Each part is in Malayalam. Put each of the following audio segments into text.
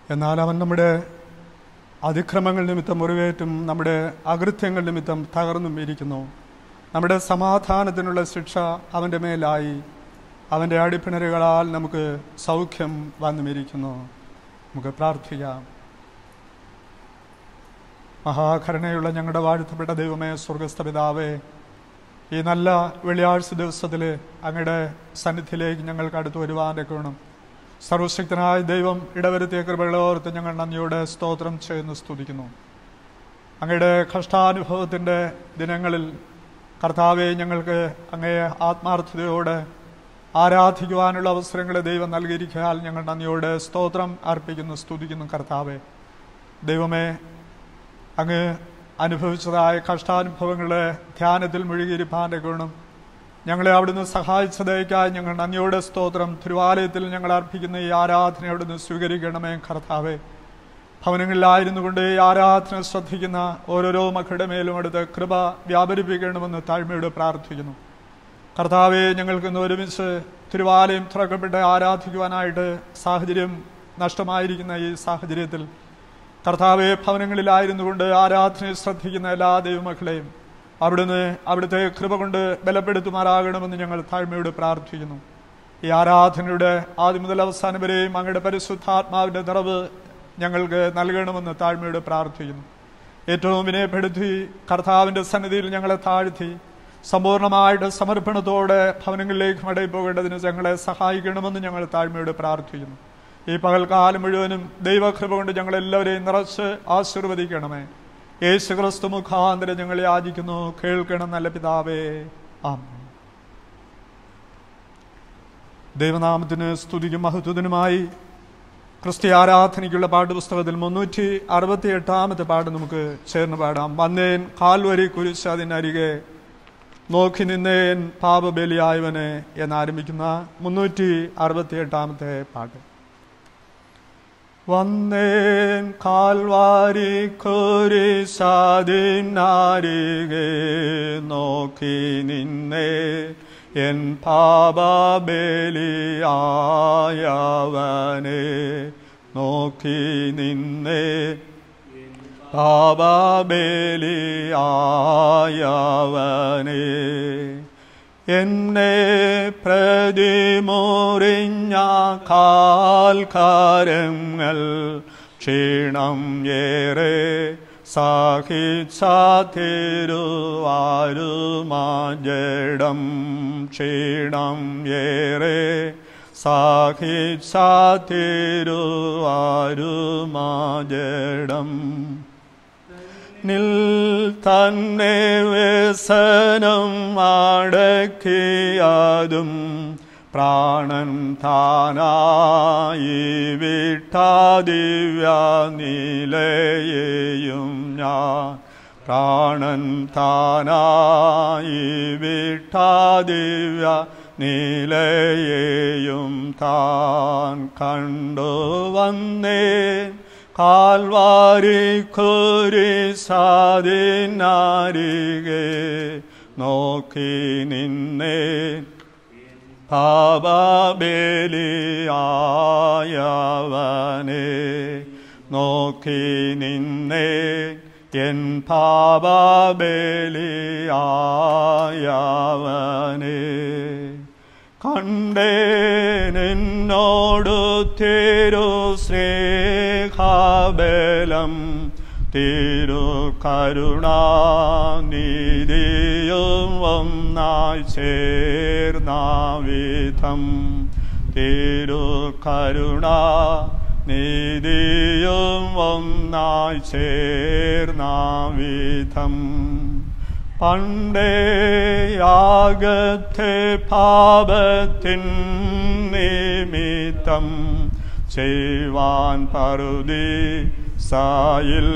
എന്നാൽ അവൻ നമ്മുടെ അതിക്രമങ്ങൾ നിമിത്തം മുറിവേറ്റും നമ്മുടെ അകൃത്യങ്ങൾ നിമിത്തം തകർന്നും ഇരിക്കുന്നു നമ്മുടെ സമാധാനത്തിനുള്ള ശിക്ഷ അവൻ്റെ മേലായി അവൻ്റെ അടിപ്പിണരുകളാൽ നമുക്ക് സൗഖ്യം വന്നുമിരിക്കുന്നു നമുക്ക് പ്രാർത്ഥിക്കാം മഹാകരുണയുള്ള ഞങ്ങളുടെ വാഴ്ത്തപ്പെട്ട ദൈവമേ സ്വർഗസ്ഥ പിതാവേ ഈ നല്ല വെള്ളിയാഴ്ച ദിവസത്തിൽ അങ്ങയുടെ സന്നിധിയിലേക്ക് ഞങ്ങൾക്ക് അടുത്ത് വരുവാൻ്റെ ഗുണം സർവശക്തനായ ദൈവം ഇടവരുത്തിയ കൃപകളോർത്ത് ഞങ്ങൾ നന്ദിയോടെ സ്തോത്രം ചെയ്യുന്നു സ്തുതിക്കുന്നു അങ്ങയുടെ കഷ്ടാനുഭവത്തിൻ്റെ ദിനങ്ങളിൽ കർത്താവെ ഞങ്ങൾക്ക് അങ്ങയെ ആത്മാർത്ഥതയോടെ ആരാധിക്കുവാനുള്ള അവസരങ്ങളെ ദൈവം നൽകിയിരിക്കാൻ ഞങ്ങൾ നന്ദിയോടെ സ്തോത്രം അർപ്പിക്കുന്നു സ്തുതിക്കുന്നു കർത്താവെ ദൈവമേ അങ്ങ് അനുഭവിച്ചതായ കഷ്ടാനുഭവങ്ങളുടെ ധ്യാനത്തിൽ മുഴുകിയിരിപ്പാൻ്റെ ഗുണം ഞങ്ങളെ അവിടുന്ന് സഹായിച്ചതേക്കായി ഞങ്ങൾ നന്ദിയോടെ സ്തോത്രം തിരുവാലയത്തിൽ ഞങ്ങൾ അർപ്പിക്കുന്ന ഈ ആരാധന അവിടുന്ന് സ്വീകരിക്കണമേ കർത്താവെ ഭവനങ്ങളിലായിരുന്നു കൊണ്ട് ഈ ആരാധന ശ്രദ്ധിക്കുന്ന ഓരോരോ മക്കളുടെ മേലും അടുത്ത് കൃപ വ്യാപരിപ്പിക്കണമെന്ന് താഴ്മയോട് പ്രാർത്ഥിക്കുന്നു കർത്താവെ ഞങ്ങൾക്ക് ഇന്ന് ഒരുമിച്ച് തിരുവാലയം തുറക്കപ്പെട്ട് ആരാധിക്കുവാനായിട്ട് സാഹചര്യം നഷ്ടമായിരിക്കുന്ന ഈ സാഹചര്യത്തിൽ കർത്താവെ ഭവനങ്ങളിലായിരുന്നു കൊണ്ട് ആരാധനയെ ശ്രദ്ധിക്കുന്ന എല്ലാ ദൈവമക്കളെയും അവിടുന്ന് അവിടുത്തെ കൃപ കൊണ്ട് ബലപ്പെടുത്തുമാറാകണമെന്ന് ഞങ്ങൾ താഴ്മയോട് പ്രാർത്ഥിക്കുന്നു ഈ ആരാധനയുടെ ആദ്യം മുതൽ അവസാനം വരെയും അങ്ങയുടെ പരിശുദ്ധാത്മാവിന്റെ നിറവ് ഞങ്ങൾക്ക് നൽകണമെന്ന് താഴ്മയോട് പ്രാർത്ഥിക്കുന്നു ഏറ്റവും വിനയപ്പെടുത്തി കർത്താവിന്റെ സന്നിധിയിൽ ഞങ്ങളെ താഴ്ത്തി സമ്പൂർണ്ണമായിട്ട് സമർപ്പണത്തോടെ ഭവനങ്ങളിലേക്ക് മടങ്ങി പോകേണ്ടതിന് ഞങ്ങളെ സഹായിക്കണമെന്ന് ഞങ്ങൾ താഴ്മയോട് പ്രാർത്ഥിക്കുന്നു ഈ പകൽക്കാലം മുഴുവനും ദൈവകൃപ കൊണ്ട് ഞങ്ങളെല്ലാവരെയും നിറച്ച് ആശീർവദിക്കണമേ യേശു ക്രിസ്തു മുഖാന്തരം ഞങ്ങൾ യാചിക്കുന്നു കേൾക്കണം നല്ല പിതാവേ ആമേൻ ദൈവനാമത്തിന് സ്തുതിക്കും മഹത്വത്തിനുമായി ക്രിസ്ത്യ ആരാധനയ്ക്കുള്ള പാഠപുസ്തകത്തിൽ മുന്നൂറ്റി അറുപത്തി എട്ടാമത്തെ പാട്ട് നമുക്ക് ചേർന്ന് പാടാം വന്നേൻ കാൽവരി കുരിശ് അതിനരികെ നോക്കി നിന്നേൻ പാപബലിയായവനെ എന്നാരംഭിക്കുന്ന മുന്നൂറ്റി അറുപത്തി എട്ടാമത്തെ പാട്ട് വന്നേൻ കാൽവാരി കുരിശാദിനാരികെ നോക്കി നിന്നേ എൻ പാപബലിയായവനെ നോക്കി നിന്നേ പാപബലിയായവനെ എന്നെ പ്രതിമുറിഞ്ഞ കാൽക്കാരങ്ങൾ ക്ഷീണം ഏറെ സഹിച്ച തിരുവാരുമാജടം ക്ഷീണം ഏറെ സഹിച്ച തിരുവാരുമാജടം നിൽ തന്നെ വ്യസനം അടക്കിയതും പ്രാണൻ താനായി വിട്ട ദിവ്യ നിലയെയും ഞാൻ പ്രാണൻ താനായി വിട്ട ദിവ്യ നിലയെയും താൻ കണ്ടു വന്നേ കാൽവാരി കുരിശാദിനാരികെ നോക്കി നിന്നേ പാപബലിയായവനെ നോക്കി നിന്നേ എൻ പാപബലിയായവനെ കണ്ടേ നിന്നോടു തിരു സ്നേഹാബലം തിരു കരുണാനിധിയും ഒന്നായി ചേർന്നാവിധം തിരു കരുണ നീതിയും ഒന്നായി ചേർന്നാവിധം പണ്ടേയാകത്തെ പാപത്തിൻ നിമിത്തം ചെയ്യുവാൻ പറുതി സായിൽ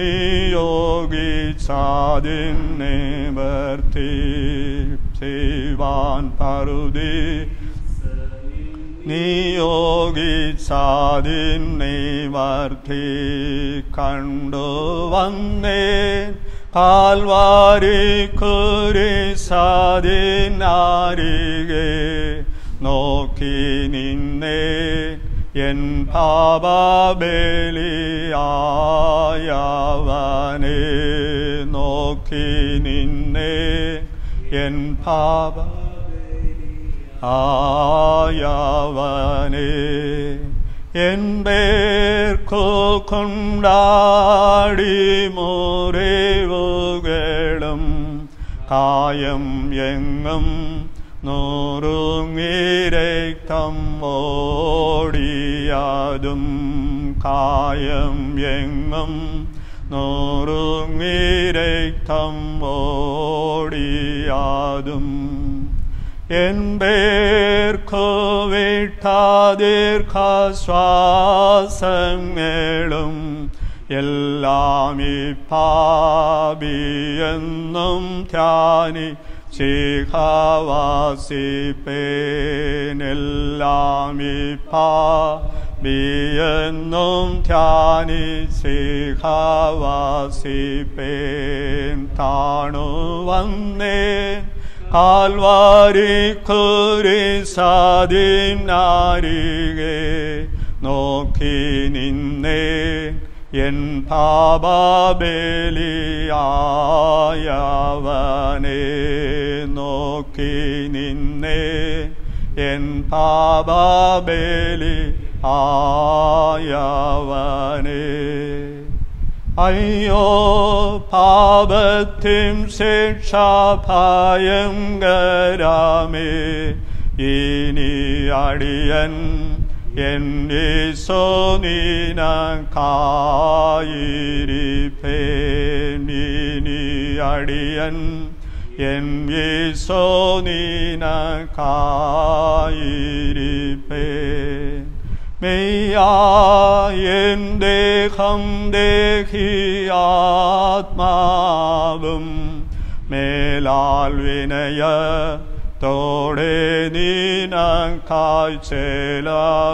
നിയോഗിച്ചാതിനെ വർത്തി ചെയ്യുവാൻ പറുതി നിയോഗിച്ചാതിനെ വർത്തി കണ്ടു വന്നേ കാൽവാരി കുരിശാദിനാരികെ നോക്കി നിന്നേ എൻ പാപബലിയായവനെ നോക്കി നിന്നെ എൻ പാപ ആയവനെ എൻ പേർക്കു കൊണ്ടാടി മുറിവുകളും കായം എങ്ങും നൂറുങ്ങിരക്തം ഓടിയതും കായം എങ്ങും നൂറുങ്ങിരക്തം ഓടിയതും എൻ പേർക്കു വിട്ട ദീർഘശ്വാസങ്ങളും എല്ലാം ഈ പാപിയെന്നും ധ്യാനി ശിഖവാസിപ്പേനെല്ലാം ഈ പാപിയെന്നും ധ്യാനി ശിഖവാസിപ്പേൻ താണു വന്നേ കാൽവാരി കുരിശാദിനാരികെ നോക്കി നിന്നേ എൻ പാപബലിയായവനെ നോക്കി നിന്നേ എൻ പാപബലി ആയവനെ അയ്യോ പാപത്തിൻ ശിക്ഷ ഭയങ്കരമേ ഇനി അടിയൻ എൻ്റെ സോനീന കായിരിപ്പേൻ ഇനി അടിയൻ എൻ സോനീന കായിരിപ്പേൻ മെയ്യായൻ ദേഹം ദേഹി ആത്മാവും മേലാൽ വിനയ തോടെ നീന കാഴ്ചല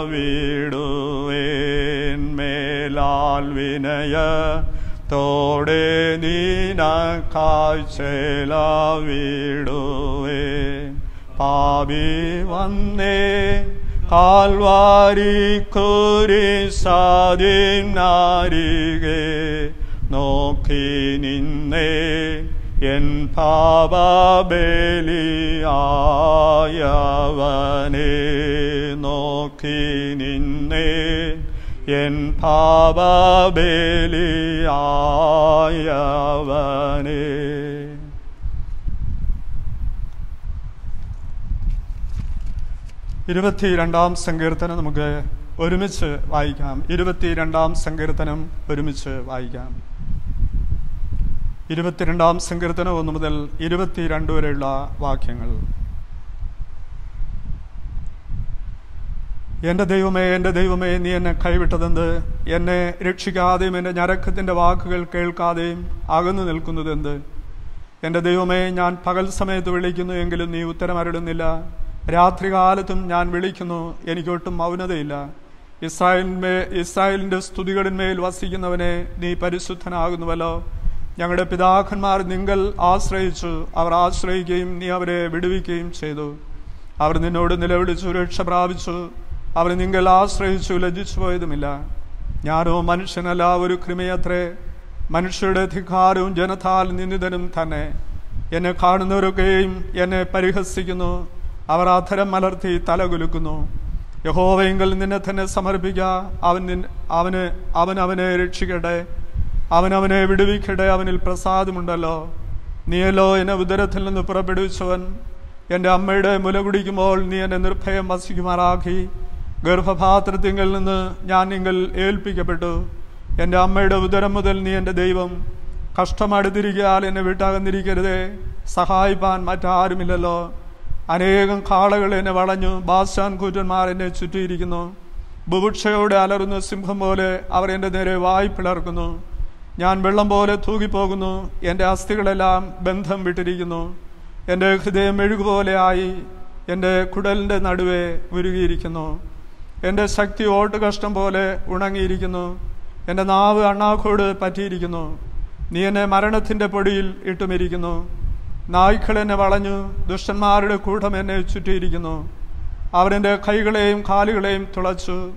വിടുവേൻ മേലാൽ വിനയ തോടെ നീന കാഴ്ചല വിടുവേൻ പാപി വന്നേ കാൽവാരി കുരിശാദിനാരികെ നോക്കി നിന്നേ എൻ പാപബലിയായവനെ നോക്കി നിന്നേ എൻ പാപബലിയായവനെ ഇരുപത്തിരണ്ടാം സങ്കീർത്തനം നമുക്ക് ഒരുമിച്ച് വായിക്കാം ഇരുപത്തിരണ്ടാം സങ്കീർത്തനം ഒരുമിച്ച് വായിക്കാം ഇരുപത്തിരണ്ടാം സങ്കീർത്തനം ഒന്ന് മുതൽ ഇരുപത്തിരണ്ട് വരെയുള്ള വാക്യങ്ങൾ എൻ്റെ ദൈവമേ എൻ്റെ ദൈവമേ നീ എന്നെ കൈവിട്ടതെന്ത് എന്നെ രക്ഷിക്കാതെയും എൻ്റെ ഞരക്കത്തിൻ്റെ വാക്കുകൾ കേൾക്കാതെയും അകന്നു നിൽക്കുന്നതെന്ത് എൻ്റെ ദൈവമേ ഞാൻ പകൽ സമയത്ത് വിളിക്കുന്നു എങ്കിലും നീ ഉത്തരം അരുളുന്നില്ല രാത്രികാലത്തും ഞാൻ വിളിക്കുന്നു എനിക്കൊട്ടും മൗനതയില്ല ഇസ്രായേലിന്മേ ഇസ്രായേലിൻ്റെ സ്തുതികളിന്മേൽ വസിക്കുന്നവനെ നീ പരിശുദ്ധനാകുന്നുവല്ലോ ഞങ്ങളുടെ പിതാക്കന്മാർ നിങ്ങൾ ആശ്രയിച്ചു അവർ ആശ്രയിക്കുകയും നീ അവരെ വിടുവിക്കുകയും ചെയ്തു അവർ നിന്നോട് നിലവിളിച്ചു രക്ഷ പ്രാപിച്ചു അവർ നിങ്ങൾ ആശ്രയിച്ചു ലജ്ജിച്ചു പോയതുമില്ല ഞാനോ മനുഷ്യനല്ല ഒരു കൃമിയത്രേ മനുഷ്യരുടെ ധിക്കാരവും ജനത്താൽ നിന്ദിതനും തന്നെ എന്നെ കാണുന്നവരൊക്കെയും എന്നെ പരിഹസിക്കുന്നു അവർ അധരം മലർത്തി തലകുലുക്കുന്നു യഹോവയെങ്കിൽ നിന്നെ തന്നെ സമർപ്പിക്കുക അവൻ നിൻ അവന് അവൻ അവനെ രക്ഷിക്കട്ടെ അവൻ അവനെ വിടുവിക്കട്ടെ അവനിൽ പ്രസാദമുണ്ടല്ലോ നീയല്ലോ എന്നെ ഉദരത്തിൽ നിന്ന് പുറപ്പെടുവിച്ചവൻ എൻ്റെ അമ്മയുടെ മുല കുടിക്കുമ്പോൾ നീ എന്നെ നിർഭയം വസിക്കുമാറാക്കി ഗർഭപാത്രത്തിങ്കിൽ നിന്ന് ഞാൻ നിങ്ങൾ ഏൽപ്പിക്കപ്പെട്ടു എൻ്റെ അമ്മയുടെ ഉദരം മുതൽ നീ എൻ്റെ ദൈവം കഷ്ടമടുത്തിരിക്കാൽ എന്നെ വിട്ടകന്നിരിക്കരുതേ സഹായിപ്പാൻ മറ്റാരുമില്ലല്ലോ അനേകം കാളകൾ എന്നെ വളഞ്ഞു ബാസാൻ കൂറ്റന്മാർ എന്നെ ചുറ്റിയിരിക്കുന്നു ബുഭുക്ഷയോടെ അലറുന്ന സിംഹം പോലെ അവർ എൻ്റെ നേരെ വായി പിളർക്കുന്നു ഞാൻ വെള്ളം പോലെ തൂകിപ്പോകുന്നു എൻ്റെ അസ്ഥികളെല്ലാം ബന്ധം വിട്ടിരിക്കുന്നു എൻ്റെ ഹൃദയം മെഴുകുപോലെ ആയി എൻ്റെ കുടലിൻ്റെ നടുവെ ഉരുകിയിരിക്കുന്നു എൻ്റെ ശക്തി ഓട്ടുകഷ്ടം പോലെ ഉണങ്ങിയിരിക്കുന്നു എൻ്റെ നാവ് അണ്ണാക്കോട് പറ്റിയിരിക്കുന്നു നീ എന്നെ മരണത്തിൻ്റെ പൊടിയിൽ ഇട്ടുമിരിക്കുന്നു നായ്ക്കൾ എന്നെ വളഞ്ഞു ദുഷ്ടന്മാരുടെ കൂട്ടം എന്നെ ചുറ്റിയിരിക്കുന്നു അവരെൻ്റെ കൈകളെയും കാലുകളെയും തുളച്ചു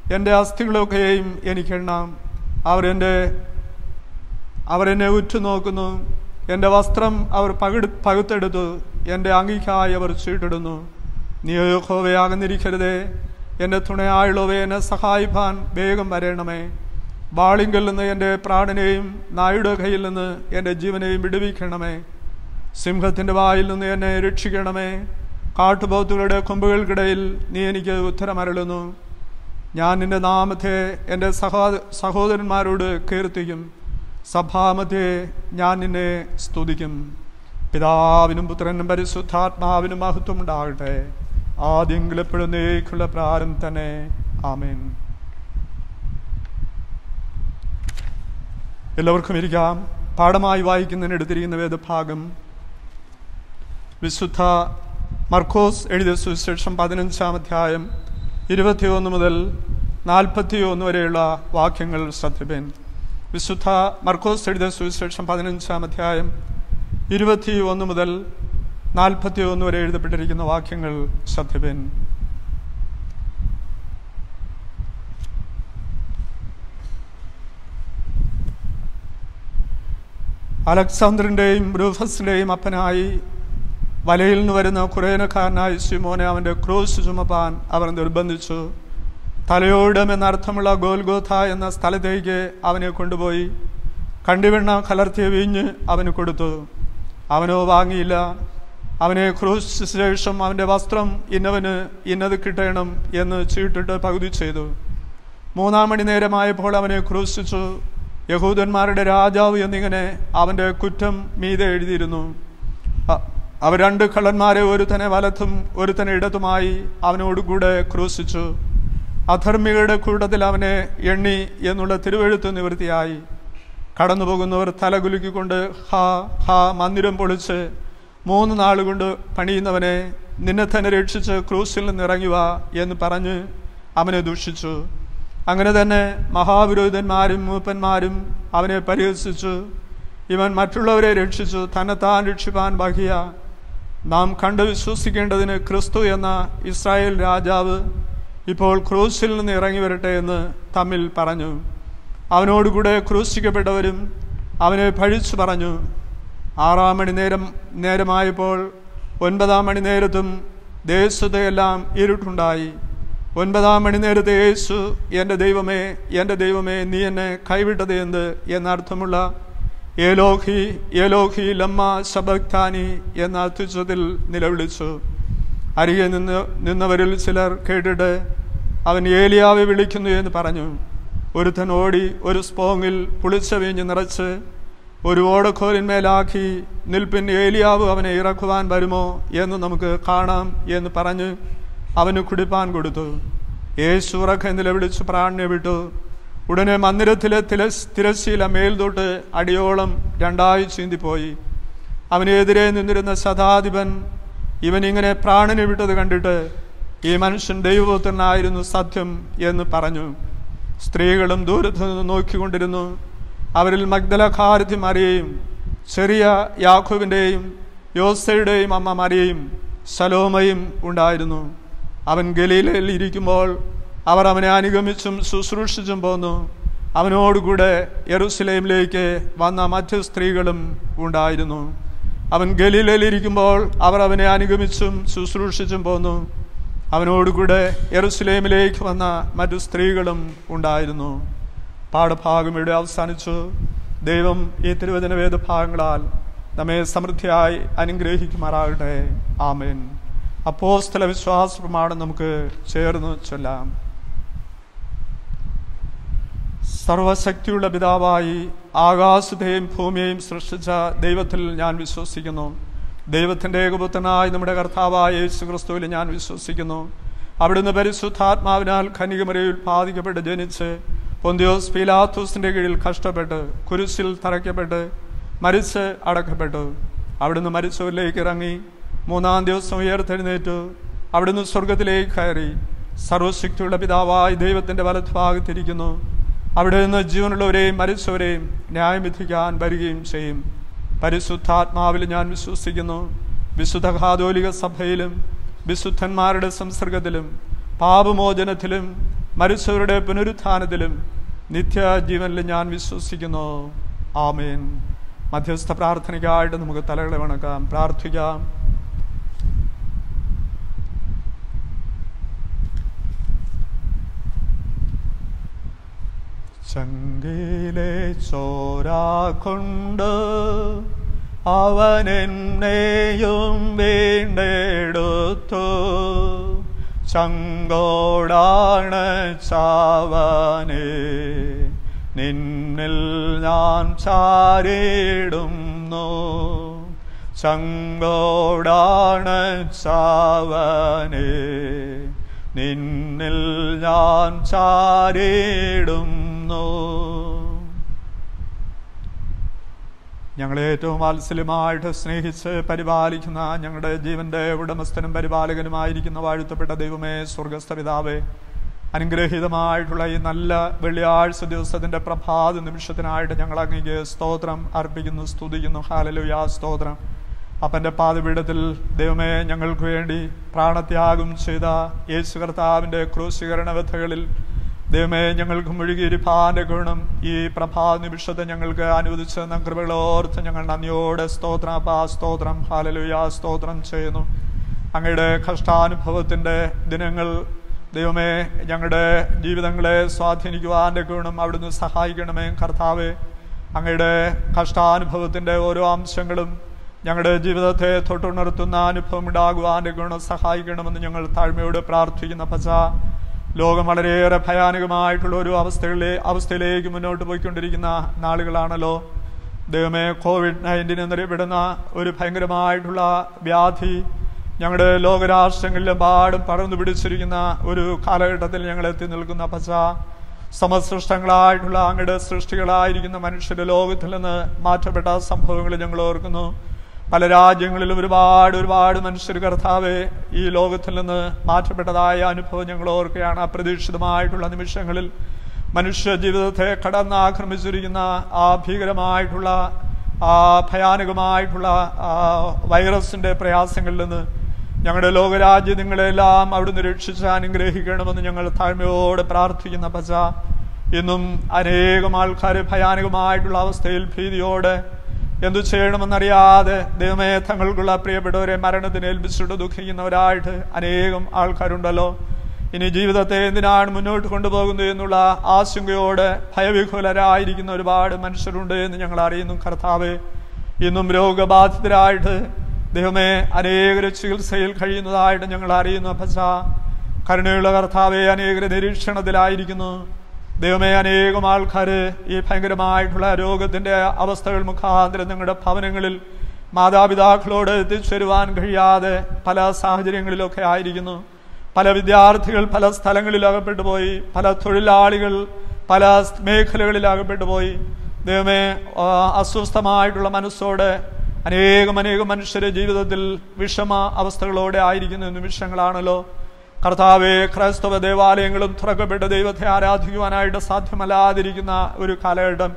എൻ്റെ അസ്ഥികളൊക്കെയും എനിക്കെണ്ണാം അവരെൻ്റെ അവരെന്നെ ഉറ്റുനോക്കുന്നു എൻ്റെ വസ്ത്രം അവർ പകിട് പകുത്തെടുത്തു എൻ്റെ അങ്കിക്കായി അവർ ചീട്ടിടുന്നു നീ യഹോവയാകുന്നിരിക്കരുതേ എൻ്റെ തുണയായുള്ളവയെ എന്നെ സഹായിപ്പാൻ വേഗം വരേണമേ ബാളിങ്കൽ നിന്ന് എൻ്റെ പ്രാണനെയും നായുടെ കയ്യിൽ നിന്ന് എൻ്റെ ജീവനെയും വിടുവിക്കണമേ സിംഹത്തിൻ്റെ വായിൽ നിന്ന് എന്നെ രക്ഷിക്കണമേ കാട്ടുപോത്തുകളുടെ കൊമ്പുകൾക്കിടയിൽ നീ എനിക്ക് ഉത്തരമരളുന്നു ഞാൻ നിന്റെ നാമത്തെ എൻ്റെ സഹോ സഹോദരന്മാരോട് കീർത്തിക്കും സഭാമത്തെ ഞാൻ നിന്നെ സ്തുതിക്കും പിതാവിനും പുത്രനും പരിശുദ്ധാത്മാവിനും മഹത്വം ഉണ്ടാകട്ടെ ആദ്യങ്ങൾ എപ്പോഴും നീക്കുള്ള പ്രാരം തന്നെ ആമേൻ എല്ലാവർക്കും ഇരിക്കാം പാഠമായി വായിക്കുന്നതിന് എടുത്തിരിക്കുന്ന വേദഭാഗം വിശുദ്ധ മർക്കോസ് എഴുതിയ സുവിശേഷം പതിനഞ്ചാം അധ്യായം ഇരുപത്തിയൊന്ന് മുതൽ നാൽപ്പത്തിയൊന്ന് വരെയുള്ള വാക്യങ്ങൾ ശ്രദ്ധിപ്പൻ വിശുദ്ധ മർക്കോസ് എഴുതിയ സുവിശേഷം പതിനഞ്ചാം അധ്യായം ഇരുപത്തി ഒന്ന് മുതൽ നാൽപ്പത്തി ഒന്ന് വരെ എഴുതപ്പെട്ടിരിക്കുന്ന വാക്യങ്ങൾ ശ്രദ്ധിപ്പൻ അലക്സാണ്ടറിൻ്റെയും ബ്രൂഫസിൻ്റെയും അപ്പനായി വലയിൽ നിന്ന് വരുന്ന കുറേനക്കാരനായ ശിമോനെ അവൻ്റെ ക്രൂസ് ചുമപ്പാൻ അവർ നിർബന്ധിച്ചു തലയോടം എന്നർത്ഥമുള്ള ഗോൽഗോഥ എന്ന സ്ഥലത്തേക്ക് അവനെ കൊണ്ടുപോയി കണ്ടിവെണ്ണ കലർത്തിയ വീഞ്ഞ് അവന് കൊടുത്തു അവനോ വാങ്ങിയില്ല അവനെ ക്രൂശിച്ച ശേഷം അവൻ്റെ വസ്ത്രം ഇന്നവന് ഇന്നത് കിട്ടണം എന്ന് ചീട്ടിട്ട് പകുതി ചെയ്തു മൂന്നാം മണി നേരമായപ്പോൾ അവനെ ക്രൂശിച്ചു യഹൂദന്മാരുടെ രാജാവ് എന്നിങ്ങനെ അവൻ്റെ കുറ്റം മീതെ എഴുതിയിരുന്നു അ- അവർ രണ്ട് കള്ളന്മാരെ ഒരുത്തനെ വലത്തും ഒരുത്തനെ ഇടത്തുമായി അവനോടുകൂടെ ക്രൂശിച്ചു അധർമ്മികളുടെ കൂട്ടത്തിൽ അവനെ എണ്ണി എന്നുള്ള തിരുവെഴുത്ത് നിവൃത്തിയായി കടന്നു പോകുന്നവർ തലകുലുക്കിക്കൊണ്ട് ഹാ ഹാ മന്ദിരം പൊളിച്ച് മൂന്ന് നാളുകൊണ്ട് പണിയുന്നവനെ നിന്നെ തന്നെ രക്ഷിച്ച് ക്രൂസിൽ നിന്ന് ഇറങ്ങി വാ എന്ന് പറഞ്ഞ് അവനെ ദൂഷിച്ചു അങ്ങനെ തന്നെ മഹാപുരോഹിതന്മാരും മൂപ്പന്മാരും അവനെ പരിഹസിച്ചു ഇവൻ മറ്റുള്ളവരെ രക്ഷിച്ചു തന്നെത്താൻ രക്ഷിപ്പാൻ ബഹിയ നാം കണ്ട് വിശ്വസിക്കേണ്ടതിന് ക്രിസ്തു എന്ന ഇസ്രായേൽ രാജാവ് ഇപ്പോൾ ക്രൂസിൽ നിന്ന് ഇറങ്ങി വരട്ടെ എന്ന് തമ്മിൽ പറഞ്ഞു അവനോടുകൂടെ ക്രൂശിക്കപ്പെട്ടവരും അവനെ പഴിച്ചു പറഞ്ഞു ആറാം മണി നേരം നേരമായപ്പോൾ ഒൻപതാം മണി നേരത്തും ദേശത്തെയെല്ലാം ഇരുട്ടുണ്ടായി ഒൻപതാം മണി നേരത്തെ യേശു എൻ്റെ ദൈവമേ എൻ്റെ ദൈവമേ നീ എന്നെ കൈവിട്ടത് എന്ത് എന്നർത്ഥമുള്ള ഏലോഹി ഏലോഹി ലമ്മ ശബക്താനി എന്ന അത്യുച്ചത്തിൽ നിലവിളിച്ചു അരികെ നിന്ന് നിന്നവരിൽ ചിലർ കേട്ടിട്ട് അവൻ ഏലിയാവെ വിളിക്കുന്നു എന്ന് പറഞ്ഞു ഒരുത്തൻ ഓടി ഒരു സ്പോങ്ങിൽ പുളിച്ച വീഞ്ഞ് നിറച്ച് ഒരു ഓടക്കോലിന്മേലാക്കി നിൽപ്പിൻ ഏലിയാവ് അവനെ ഇറക്കുവാൻ വരുമോ എന്ന് നമുക്ക് കാണാം എന്ന് പറഞ്ഞ് അവന് കുടിപ്പാൻ കൊടുത്തു യേശു ഉറക്കെ നിലവിളിച്ച് പ്രാണിനെ വിട്ടു ഉടനെ മന്ദിരത്തിലെ തിരസ് തിരശ്ശീല മേൽതൊട്ട് അടിയോളം രണ്ടായി ചീന്തിപ്പോയി അവനെതിരെ നിന്നിരുന്ന ശതാധിപൻ ഇവൻ ഇങ്ങനെ പ്രാണനെ വിട്ടത് കണ്ടിട്ട് ഈ മനുഷ്യൻ ദൈവപുത്രനായിരുന്നു സത്യം എന്ന് പറഞ്ഞു സ്ത്രീകളും ദൂരത്തു നിന്ന് നോക്കിക്കൊണ്ടിരുന്നു അവരിൽ മഗ്ദലഖാരഥി മറിയയും ചെറിയ യാഖുവിൻ്റെയും യോസയുടെയും അമ്മ മറിയയും സലോമയും ഉണ്ടായിരുന്നു അവൻ ഗലീലയിൽ ഇരിക്കുമ്പോൾ അവർ അവനെ അനുഗമിച്ചും ശുശ്രൂഷിച്ചും പോന്നു അവനോടുകൂടെ യെറുസലേമിലേക്ക് വന്ന മറ്റു സ്ത്രീകളും ഉണ്ടായിരുന്നു അവൻ ഗലീലയിൽ ഇരിക്കുമ്പോൾ അവർ അവനെ അനുഗമിച്ചും ശുശ്രൂഷിച്ചും പോന്നു അവനോടുകൂടെ യെറുസലേമിലേക്ക് വന്ന മറ്റു സ്ത്രീകളും ഉണ്ടായിരുന്നു പാഠഭാഗം ഇവിടെ അവസാനിച്ചു ദൈവം ഈ തിരുവചന വേദഭാഗങ്ങളാൽ നമ്മെ സമൃദ്ധിയായി അനുഗ്രഹിക്കുമാറാകട്ടെ ആമേൻ അപ്പോസ്തല വിശ്വാസ പ്രമാണം നമുക്ക് ചേർന്ന് ചൊല്ലാം സർവശക്തിയുള്ള പിതാവായി ആകാശത്തെയും ഭൂമിയെയും സൃഷ്ടിച്ച ദൈവത്തിൽ ഞാൻ വിശ്വസിക്കുന്നു ദൈവത്തിൻ്റെ ഏകപുത്രനായി നമ്മുടെ കർത്താവായ യേശു ക്രിസ്തുവിൽ ഞാൻ വിശ്വസിക്കുന്നു അവിടുന്ന് പരിശുദ്ധാത്മാവിനാൽ കനികമരയിൽ ഉൽപ്പാദിക്കപ്പെട്ട് ജനിച്ച് പൊന്തിയോസ് പീലാത്തോസിന്റെ കീഴിൽ കഷ്ടപ്പെട്ട് കുരിശിൽ തറയ്ക്കപ്പെട്ട് മരിച്ച് അടക്കപ്പെട്ടു അവിടുന്ന് മരിച്ചവരിലേക്ക് ഇറങ്ങി മൂന്നാം ദിവസം ഉയർത്തെഴുന്നേറ്റു അവിടുന്ന് സ്വർഗത്തിലേക്ക് കയറി സർവശക്തിയുള്ള പിതാവായി ദൈവത്തിന്റെ വലത്തുഭാഗത്തിരിക്കുന്നു അവിടെ നിന്ന് ജീവനുള്ളവരെയും മരിച്ചവരെയും ന്യായം വിധിക്കാൻ വരികയും ചെയ്യും പരിശുദ്ധാത്മാവിൽ ഞാൻ വിശ്വസിക്കുന്നു വിശുദ്ധ കാതോലിക സഭയിലും വിശുദ്ധന്മാരുടെ സംസർഗത്തിലും പാപമോചനത്തിലും മരിച്ചവരുടെ പുനരുത്ഥാനത്തിലും നിത്യജീവനിലും ഞാൻ വിശ്വസിക്കുന്നു ആമേൻ മധ്യസ്ഥ പ്രാർത്ഥനയ്ക്കായിട്ട് നമുക്ക് തലകളെ വണക്കാം പ്രാർത്ഥിക്കാം ചങ്കിലെ ചോരാ കൊണ്ട് അവൻ എന്നെയും വീണ്ടെടുത്തു ചങ്കോടാണ് ചാവനെ നിന്നിൽ ഞാൻ ചാരിടുന്നു ചങ്കോടാണ് ചാവനെ നിന്നിൽ ഞാൻ ചാരിടുന്നു ഞങ്ങളെ ഏറ്റവും വാത്സല്യമായിട്ട് സ്നേഹിച്ച് പരിപാലിക്കുന്ന ഞങ്ങളുടെ ജീവന്റെ ഉടമസ്ഥനും പരിപാലകനുമായിരിക്കുന്ന വാഴ്ത്തപ്പെട്ട ദൈവമേ സ്വർഗസ്ഥ പിതാവേ അനുഗ്രഹീതമായിട്ടുള്ള ഈ നല്ല വെള്ളിയാഴ്ച ദിവസത്തിന്റെ പ്രഭാത നിമിഷത്തിനായിട്ട് ഞങ്ങൾ അങ്ങേക്ക് സ്തോത്രം അർപ്പിക്കുന്നു സ്തുതിക്കുന്നു ഹാലലുയാ സ്തോത്രം അപ്പൻ്റെ പാതപീഠത്തിൽ ദൈവമേ ഞങ്ങൾക്ക് വേണ്ടി പ്രാണത്യാഗം ചെയ്ത യേശു കർത്താവിൻ്റെ ക്രൂശീകരണ വ്യഥകളിൽ ദൈവമേ ഞങ്ങൾക്ക് മുഴുകിയിരിപ്പാന്റെ ഗുണം ഈ പ്രഭാത നിമിഷത്തെ ഞങ്ങൾക്ക് അനുവദിച്ചു തന്ന കൃപകളോർത്ത് ഞങ്ങൾ നന്ദിയോടെ സ്തോത്രം അപ്പാ സ്തോത്രം ഹാലലുയാ സ്തോത്രം ചെയ്യുന്നു അങ്ങയുടെ കഷ്ടാനുഭവത്തിൻ്റെ ദിനങ്ങൾ ദൈവമേ ഞങ്ങളുടെ ജീവിതങ്ങളെ സ്വാധീനിക്കുവാൻ്റെ ഗുണം അവിടുന്ന് സഹായിക്കണമേ കർത്താവെ അങ്ങയുടെ കഷ്ടാനുഭവത്തിൻ്റെ ഓരോ അംശങ്ങളും ഞങ്ങളുടെ ജീവിതത്തെ തൊട്ടുണർത്തുന്ന അനുഭവം ഉണ്ടാകുവാൻ്റെ ഗുണം സഹായിക്കണമെന്ന് ഞങ്ങൾ താഴ്മയോട് പ്രാർത്ഥിക്കുന്ന പച്ച ലോകം വളരെയേറെ ഭയാനകമായിട്ടുള്ള ഒരു അവസ്ഥകളിലെ അവസ്ഥയിലേക്ക് മുന്നോട്ട് പോയിക്കൊണ്ടിരിക്കുന്ന നാളുകളാണല്ലോ ദൈവമേ കോവിഡ് നയൻറ്റീൻ എന്നറിയപ്പെടുന്ന ഒരു ഭയങ്കരമായിട്ടുള്ള വ്യാധി ഞങ്ങളുടെ ലോകരാഷ്ട്രങ്ങളിലെമ്പാടും പടർന്നു പിടിച്ചിരിക്കുന്ന ഒരു കാലഘട്ടത്തിൽ ഞങ്ങൾ എത്തി നിൽക്കുന്ന പച്ച സമസൃഷ്ടങ്ങളായിട്ടുള്ള അങ്ങയുടെ സൃഷ്ടികളായിരിക്കുന്ന മനുഷ്യരുടെ ലോകത്തിൽ നിന്ന് മാറ്റപ്പെട്ട സംഭവങ്ങൾ ഞങ്ങൾ ഓർക്കുന്നു പല രാജ്യങ്ങളിലും ഒരുപാട് ഒരുപാട് മനുഷ്യർ കർത്താവെ ഈ ലോകത്തിൽ നിന്ന് മാറ്റപ്പെട്ടതായ അനുഭവം ഞങ്ങൾ ഓർക്കുകയാണ് അപ്രതീക്ഷിതമായിട്ടുള്ള നിമിഷങ്ങളിൽ മനുഷ്യ ജീവിതത്തെ കടന്നാക്രമിച്ചിരിക്കുന്ന ആ ഭീകരമായിട്ടുള്ള ആ ഭയാനകമായിട്ടുള്ള ആ വൈറസിന്റെ പ്രയാസങ്ങളിൽ നിന്ന് ഞങ്ങളുടെ ലോകരാജ്യങ്ങളെല്ലാം അവിടുന്ന് രക്ഷിച്ച് അനുഗ്രഹിക്കണമെന്ന് ഞങ്ങൾ താഴ്മയോടെ പ്രാർത്ഥിക്കുന്ന പച്ച ഇന്നും അനേകം ആൾക്കാർ ഭയാനകമായിട്ടുള്ള അവസ്ഥയിൽ ഭീതിയോടെ എന്തു ചെയ്യണമെന്നറിയാതെ ദൈവമേ തങ്ങൾക്കുള്ള പ്രിയപ്പെട്ടവരെ മരണത്തിന് ഏൽപ്പിച്ചിട്ട് ദുഃഖിക്കുന്നവരായിട്ട് അനേകം ആൾക്കാരുണ്ടല്ലോ ഇനി ജീവിതത്തെ എന്തിനാണ് മുന്നോട്ട് കൊണ്ടുപോകുന്നത് എന്നുള്ള ആശങ്കയോടെ ഭയവിഹുലരായിരിക്കുന്ന ഒരുപാട് മനുഷ്യരുണ്ട് എന്ന് ഞങ്ങൾ അറിയുന്നു കർത്താവെ ഇന്നും രോഗബാധിതരായിട്ട് ദൈവമേ അനേകര് ചികിത്സയിൽ കഴിയുന്നതായിട്ട് ഞങ്ങൾ അറിയുന്നു അപ്പച്ച കരുണയുള്ള കർത്താവെ അനേകര് നിരീക്ഷണത്തിലായിരിക്കുന്നു ദൈവമേ അനേകം ആൾക്കാർ ഈ ഭയങ്കരമായിട്ടുള്ള രോഗത്തിന്റെ അവസ്ഥകൾ മുഖാന്തരം നിങ്ങളുടെ ഭവനങ്ങളിൽ മാതാപിതാക്കളോട് എത്തിച്ചേരുവാൻ കഴിയാതെ പല സാഹചര്യങ്ങളിലൊക്കെ ആയിരിക്കുന്നു പല വിദ്യാർത്ഥികൾ പല സ്ഥലങ്ങളിൽ അകപ്പെട്ടു പോയി പല തൊഴിലാളികൾ പല മേഖലകളിൽ അകപ്പെട്ടു പോയി ദൈവമേ അസ്വസ്ഥമായിട്ടുള്ള മനസ്സോടെ അനേകം അനേകം മനുഷ്യരുടെ ജീവിതത്തിൽ വിഷമ അവസ്ഥകളോടെ ആയിരിക്കുന്ന നിമിഷങ്ങളാണല്ലോ കർത്താവെ ക്രൈസ്തവ ദേവാലയങ്ങളും തുറക്കപ്പെട്ട ദൈവത്തെ ആരാധിക്കുവാനായിട്ട് സാധ്യമല്ലാതിരിക്കുന്ന ഒരു കാലഘട്ടം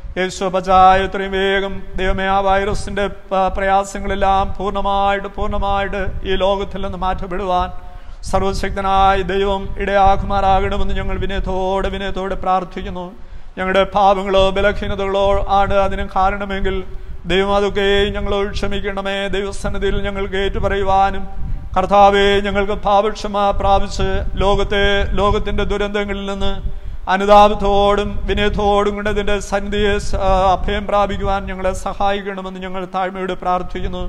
യേശുപചായ എത്രയും വേഗം ദൈവമേ ആ വൈറസിന്റെ പ്രയാസങ്ങളെല്ലാം പൂർണ്ണമായിട്ട് പൂർണ്ണമായിട്ട് ഈ ലോകത്തിൽ നിന്ന് മാറ്റപ്പെടുവാൻ സർവശക്തനായ ദൈവം ഇടയാക്കുമാറാകണമെന്ന് ഞങ്ങൾ വിനയത്തോടെ വിനയത്തോടെ പ്രാർത്ഥിക്കുന്നു ഞങ്ങളുടെ പാപങ്ങളോ ബലഹീനതകളോ ആണ് അതിന് കാരണമെങ്കിൽ ദൈവം അതൊക്കെ ഞങ്ങൾ ക്ഷമിക്കണമേ ദൈവസന്നിധിയിൽ ഞങ്ങൾക്ക് ഏറ്റുപറയുവാനും കർത്താവെ ഞങ്ങൾക്ക് പാപക്ഷമ പ്രാപിച്ച് ലോകത്തെ ലോകത്തിന്റെ ദുരന്തങ്ങളിൽ നിന്ന് അനുതാപത്തോടും വിനയത്തോടും കൊണ്ട് അതിന്റെ സന്നിധിയെ അഭയം പ്രാപിക്കുവാൻ ഞങ്ങളെ സഹായിക്കണമെന്ന് ഞങ്ങൾ താഴ്മയോട് പ്രാർത്ഥിക്കുന്നു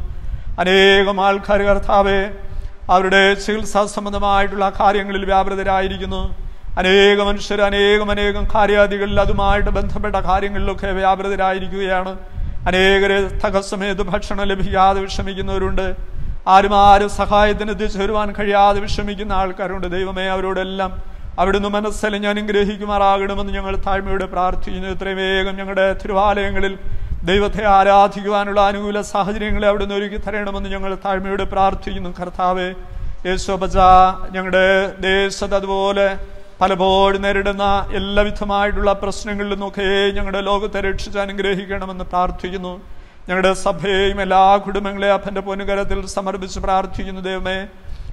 അനേകം ആൾക്കാർ കർത്താവെ അവരുടെ ചികിത്സാ സംബന്ധമായിട്ടുള്ള കാര്യങ്ങളിൽ വ്യാപൃതരായിരിക്കുന്നു അനേക മനുഷ്യർ അനേകം അനേകം കാര്യാദികളിൽ അതുമായിട്ട് ബന്ധപ്പെട്ട കാര്യങ്ങളിലൊക്കെ വ്യാപൃതരായിരിക്കുകയാണ് അനേകരെ തകസമയത്ത് ഭക്ഷണം ലഭിക്കാതെ വിഷമിക്കുന്നവരുണ്ട് ആരും ആരും സഹായത്തിന് എത്തിച്ചേരുവാൻ കഴിയാതെ വിഷമിക്കുന്ന ആൾക്കാരുണ്ട് ദൈവമേ അവരോടെല്ലാം അവിടുന്ന് മനസ്സലിഞ്ഞ് അനുഗ്രഹിക്കുമാറാകണമെന്ന് ഞങ്ങൾ താഴ്മയോടെ പ്രാർത്ഥിക്കുന്നു ഇത്രയും വേഗം ഞങ്ങളുടെ തിരുവാലയങ്ങളിൽ ദൈവത്തെ ആരാധിക്കുവാനുള്ള അനുകൂല സാഹചര്യങ്ങളെ അവിടുന്ന് ഒരുക്കി തരണമെന്ന് ഞങ്ങൾ താഴ്മയോടെ പ്രാർത്ഥിക്കുന്നു കർത്താവെ യേശോപജ ഞങ്ങളുടെ ദേശത്ത് അതുപോലെ പലപ്പോഴും നേരിടുന്ന എല്ലാവിധമായിട്ടുള്ള പ്രശ്നങ്ങളിൽ നിന്നൊക്കെ ഞങ്ങളുടെ ലോകത്തെ രക്ഷിച്ച് അനുഗ്രഹിക്കണമെന്ന് പ്രാർത്ഥിക്കുന്നു ഞങ്ങളുടെ സഭയെയും എല്ലാ കുടുംബങ്ങളെയും അപ്പൻ്റെ പൊന്നുകരത്തിൽ സമർപ്പിച്ച് പ്രാർത്ഥിക്കുന്നു ദൈവമേ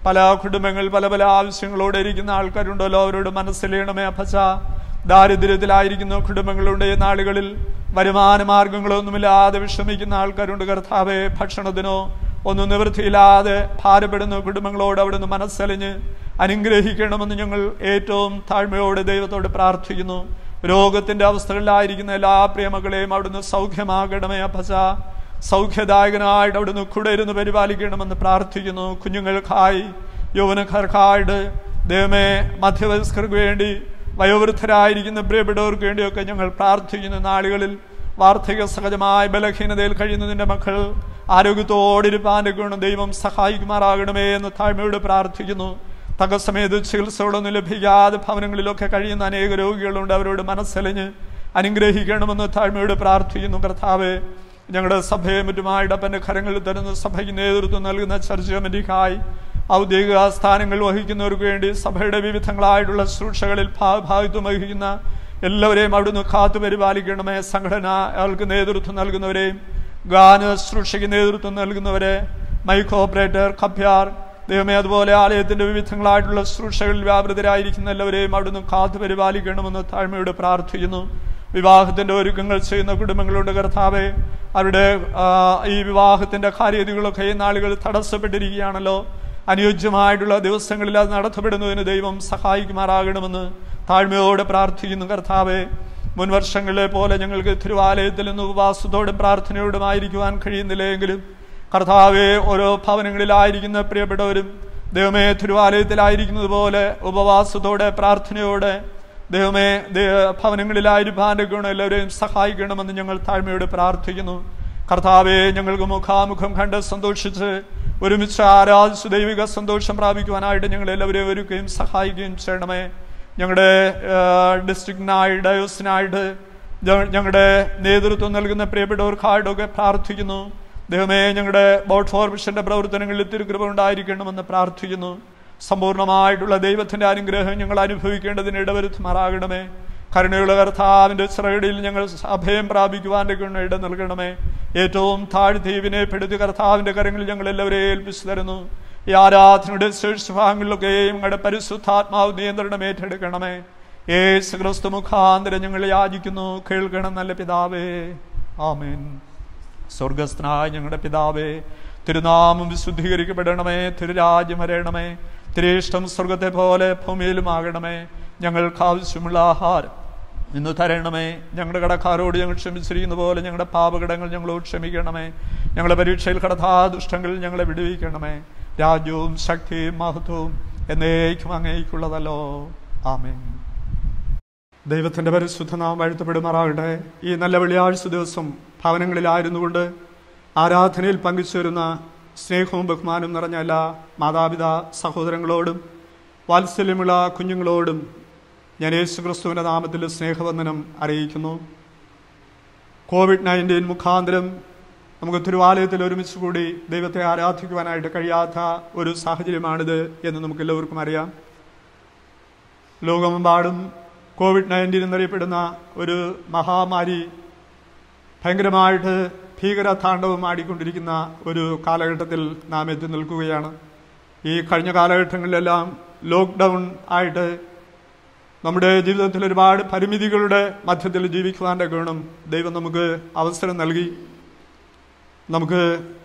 പല കുടുംബങ്ങൾ പല പല ആവശ്യങ്ങളോടെ ഇരിക്കുന്ന ആൾക്കാരുണ്ടല്ലോ അവരോട് മനസ്സിലേണമേ അപ്പച്ച ദാരിദ്ര്യത്തിലായിരിക്കുന്ന കുടുംബങ്ങളുണ്ട് ഈ നാളുകളിൽ വരുമാന മാർഗങ്ങളൊന്നുമില്ലാതെ വിഷമിക്കുന്ന ആൾക്കാരുണ്ട് കർത്താവെ ഭക്ഷണത്തിനോ ഒന്നും നിവൃത്തിയില്ലാതെ ഭാരപ്പെടുന്ന കുടുംബങ്ങളോട് അവിടുന്ന് മനസ്സലിഞ്ഞ് അനുഗ്രഹിക്കണമെന്ന് ഞങ്ങൾ ഏറ്റവും താഴ്മയോടെ ദൈവത്തോട് പ്രാർത്ഥിക്കുന്നു രോഗത്തിന്റെ അവസ്ഥകളിലായിരിക്കുന്ന എല്ലാ പ്രിയമക്കളെയും അവിടുന്ന് സൗഖ്യമാകണമേ അപ്പച്ച സൗഖ്യദായകനായിട്ട് അവിടുന്ന് കൂടെ ഇരുന്ന് പരിപാലിക്കണമെന്ന് പ്രാർത്ഥിക്കുന്നു കുഞ്ഞുങ്ങൾക്കായി യൗവനക്കാർക്കായിട്ട് ദൈവമേ മധ്യവയസ്കർക്ക് വേണ്ടി വയോവൃദ്ധരായിരിക്കുന്ന പ്രിയപ്പെട്ടവർക്ക് വേണ്ടിയൊക്കെ ഞങ്ങൾ പ്രാർത്ഥിക്കുന്ന നാളുകളിൽ വാർദ്ധക്യ സഹജമായ ബലഹീനതയിൽ കഴിയുന്ന നിന്റെ മക്കൾ ആരോഗ്യത്തോടിരുപ്പാൻ്റെ ഗുണം ദൈവം സഹായിക്കുമാറാകണമേ എന്ന് താഴ്മയോട് പ്രാർത്ഥിക്കുന്നു തകസമയത്ത് ചികിത്സകളൊന്നും ലഭിക്കാതെ ഭവനങ്ങളിലൊക്കെ കഴിയുന്ന അനേക രോഗികളുണ്ട് അവരോട് മനസ്സലിഞ്ഞ് അനുഗ്രഹിക്കണമെന്ന് താഴ്മയോട് പ്രാർത്ഥിക്കുന്നു കർത്താവെ ഞങ്ങളുടെ സഭയെ മറ്റുമായിട്ട് അപ്പൻ്റെ കരങ്ങളിൽ തരുന്ന സഭയ്ക്ക് നേതൃത്വം നൽകുന്ന ചർച്ച കമ്മിറ്റിക്കായി ഔദ്യോഗിക സ്ഥാനങ്ങൾ വഹിക്കുന്നവർക്ക് വേണ്ടി സഭയുടെ വിവിധങ്ങളായിട്ടുള്ള ശുശ്രൂഷകളിൽ ഭാഗഭാഗത്വം വഹിക്കുന്ന എല്ലാവരെയും അവിടുന്ന് കാത്തു പരിപാലിക്കണമേ സംഘടനകൾക്ക് നേതൃത്വം നൽകുന്നവരെയും ഗാന ശുശ്രൂഷയ്ക്ക് നേതൃത്വം നൽകുന്നവരെ മൈക്ക് ഓപ്പറേറ്റർ കപ്യാർ ദൈവമേ അതുപോലെ ആലയത്തിന്റെ വിവിധങ്ങളായിട്ടുള്ള ശുശ്രൂഷകളിൽ വ്യാപൃതരായിരിക്കുന്ന എല്ലാവരെയും അവിടുന്ന് കാത്തു പരിപാലിക്കണമെന്ന് താഴ്മയോട് പ്രാർത്ഥിക്കുന്നു വിവാഹത്തിന്റെ ഒരുക്കങ്ങൾ ചെയ്യുന്ന കുടുംബങ്ങളുടെ കർത്താവെ അവരുടെ ആ, ഈ വിവാഹത്തിന്റെ കാര്യതികളൊക്കെ ഈ നാളുകൾ തടസ്സപ്പെട്ടിരിക്കുകയാണല്ലോ അനുയോജ്യമായിട്ടുള്ള ദിവസങ്ങളിൽ അത് നടത്തപ്പെടുന്നതിന് ദൈവം സഹായിക്കുമാറാകണമെന്ന് താഴ്മയോടെ പ്രാർത്ഥിക്കുന്നു കർത്താവെ മുൻ വർഷങ്ങളിലെ പോലെ ഞങ്ങൾക്ക് തിരുവാലയത്തിൽ നിന്ന് ഉപവാസത്തോടും പ്രാർത്ഥനയോടുമായിരിക്കുവാൻ കഴിയുന്നില്ലെങ്കിലും കർത്താവെ ഓരോ ഭവനങ്ങളിലായിരിക്കുന്ന പ്രിയപ്പെട്ടവരും ദൈവമേ തിരുവാലയത്തിലായിരിക്കുന്നത് പോലെ ഉപവാസത്തോടെ പ്രാർത്ഥനയോടെ ദൈവമേ ദൈ- ഭവനങ്ങളിലായിരിക്കാൻ്റെ ഗുണം എല്ലാവരെയും സഹായിക്കണമെന്ന് ഞങ്ങൾ താഴ്മയോടെ പ്രാർത്ഥിക്കുന്നു കർത്താവെ ഞങ്ങൾക്ക് മുഖാമുഖം കണ്ട് സന്തോഷിച്ച് ഒരുമിച്ച് ആരാധിച്ച് ദൈവിക സന്തോഷം പ്രാപിക്കുവാനായിട്ട് ഞങ്ങൾ എല്ലാവരെയും ഒരുക്കുകയും സഹായിക്കുകയും ചെയ്യണമേ ഞങ്ങളുടെ ഡിസ്ട്രിക്റ്റിനായി ഡയോസിനായിട്ട് ഞ- ഞങ്ങളുടെ നേതൃത്വം നൽകുന്ന പ്രിയപ്പെട്ടവർക്കായിട്ടൊക്കെ പ്രാർത്ഥിക്കുന്നു ദൈവമേ ഞങ്ങളുടെ ബോട്ട് ഫോർ മിഷന്റെ പ്രവർത്തനങ്ങളിൽ തിരുകൃപ ഉണ്ടായിരിക്കണമെന്ന് പ്രാർത്ഥിക്കുന്നു സമ്പൂർണ്ണമായിട്ടുള്ള ദൈവത്തിന്റെ അനുഗ്രഹം ഞങ്ങൾ അനുഭവിക്കേണ്ടതിന് ഇടവരുത്തുമാറാകണമേ കരുണയുള്ള കർത്താവിന്റെ ചിറകടിയിൽ ഞങ്ങൾ അഭയം പ്രാപിക്കുവാൻ്റെ ഗുണം ഇട നൽകണമേ ഏറ്റവും താഴ്ത്തി വിനയപ്പെടുത്തി കർത്താവിന്റെ കരങ്ങളിൽ ഞങ്ങൾ എല്ലാവരെയും ഏൽപ്പിച്ചു തരുന്നു ഈ ആരാധനയുടെ ശേഷഭാഗങ്ങളിലൊക്കെയും ഞങ്ങളുടെ പരിശുദ്ധാത്മാവ് നിയന്ത്രണം ഏറ്റെടുക്കണമേ യേശു ക്രിസ്തു മുഖാന്തരം ഞങ്ങൾ യാചിക്കുന്നു കേൾക്കണം നല്ല പിതാവേ ആമേൻ സ്വർഗസ്ഥനായ ഞങ്ങളുടെ പിതാവേ തിരുനാമം വിശുദ്ധീകരിക്കപ്പെടണമേ തിരുരാജ്യം വരണമേ തിരേഷ്ടം സ്വർഗത്തെ പോലെ ഭൂമിയിലുമാകണമേ ഞങ്ങൾക്ക് ആവശ്യമുള്ള ആഹാരം ഇന്ന് തരണമേ ഞങ്ങളുടെ കടക്കാരോട് ഞങ്ങൾ ക്ഷമിച്ചിരിക്കുന്ന പോലെ ഞങ്ങളുടെ പാപകടങ്ങൾ ഞങ്ങളോട് ക്ഷമിക്കണമേ ഞങ്ങളുടെ പരീക്ഷയിൽ കടത്താ ദുഷ്ടങ്ങളിൽ ഞങ്ങളെ വിടുവിക്കണമേ രാജ്യവും ശക്തിയും മഹത്വവും എന്നേക്കും അങ്ങേക്കുള്ളതല്ലോ ആമേൻ ദൈവത്തിന്റെ പരിശുദ്ധ നാം വാഴ്ത്തപ്പെടുമാറാകട്ടെ ഈ നല്ല വെള്ളിയാഴ്ച ദിവസം ഭവനങ്ങളിലായിരുന്നു കൊണ്ട് ആരാധനയിൽ പങ്കുചേരുന്ന സ്നേഹവും ബഹുമാനവും നിറഞ്ഞ എല്ലാ മാതാപിതാ സഹോദരങ്ങളോടും വാത്സല്യമുള്ള കുഞ്ഞുങ്ങളോടും ഞാൻ യേശു ക്രിസ്തുവിൻ്റെ നാമത്തിൽ സ്നേഹവന്ദനം അറിയിക്കുന്നു കോവിഡ് നയൻറ്റീൻ മുഖാന്തരം നമുക്ക് തിരുവാലയത്തിൽ ഒരുമിച്ച് കൂടി ദൈവത്തെ ആരാധിക്കുവാനായിട്ട് കഴിയാത്ത ഒരു സാഹചര്യമാണിത് എന്ന് നമുക്ക് എല്ലാവർക്കും അറിയാം ലോകമെമ്പാടും കോവിഡ് നയൻറ്റീൻ എന്നറിയപ്പെടുന്ന ഒരു മഹാമാരി ഭയങ്കരമായിട്ട് ഭീകരതാണ്ഡവം ആടിക്കൊണ്ടിരിക്കുന്ന ഒരു കാലഘട്ടത്തിൽ നാം എത്തി നിൽക്കുകയാണ് ഈ കഴിഞ്ഞ കാലഘട്ടങ്ങളിലെല്ലാം ലോക്ക്ഡൗൺ ആയിട്ട് നമ്മുടെ ജീവിതത്തിൽ ഒരുപാട് പരിമിതികളുടെ മധ്യത്തിൽ ജീവിക്കുവാൻ്റെ ഗുണം ദൈവം നമുക്ക് അവസരം നൽകി നമുക്ക്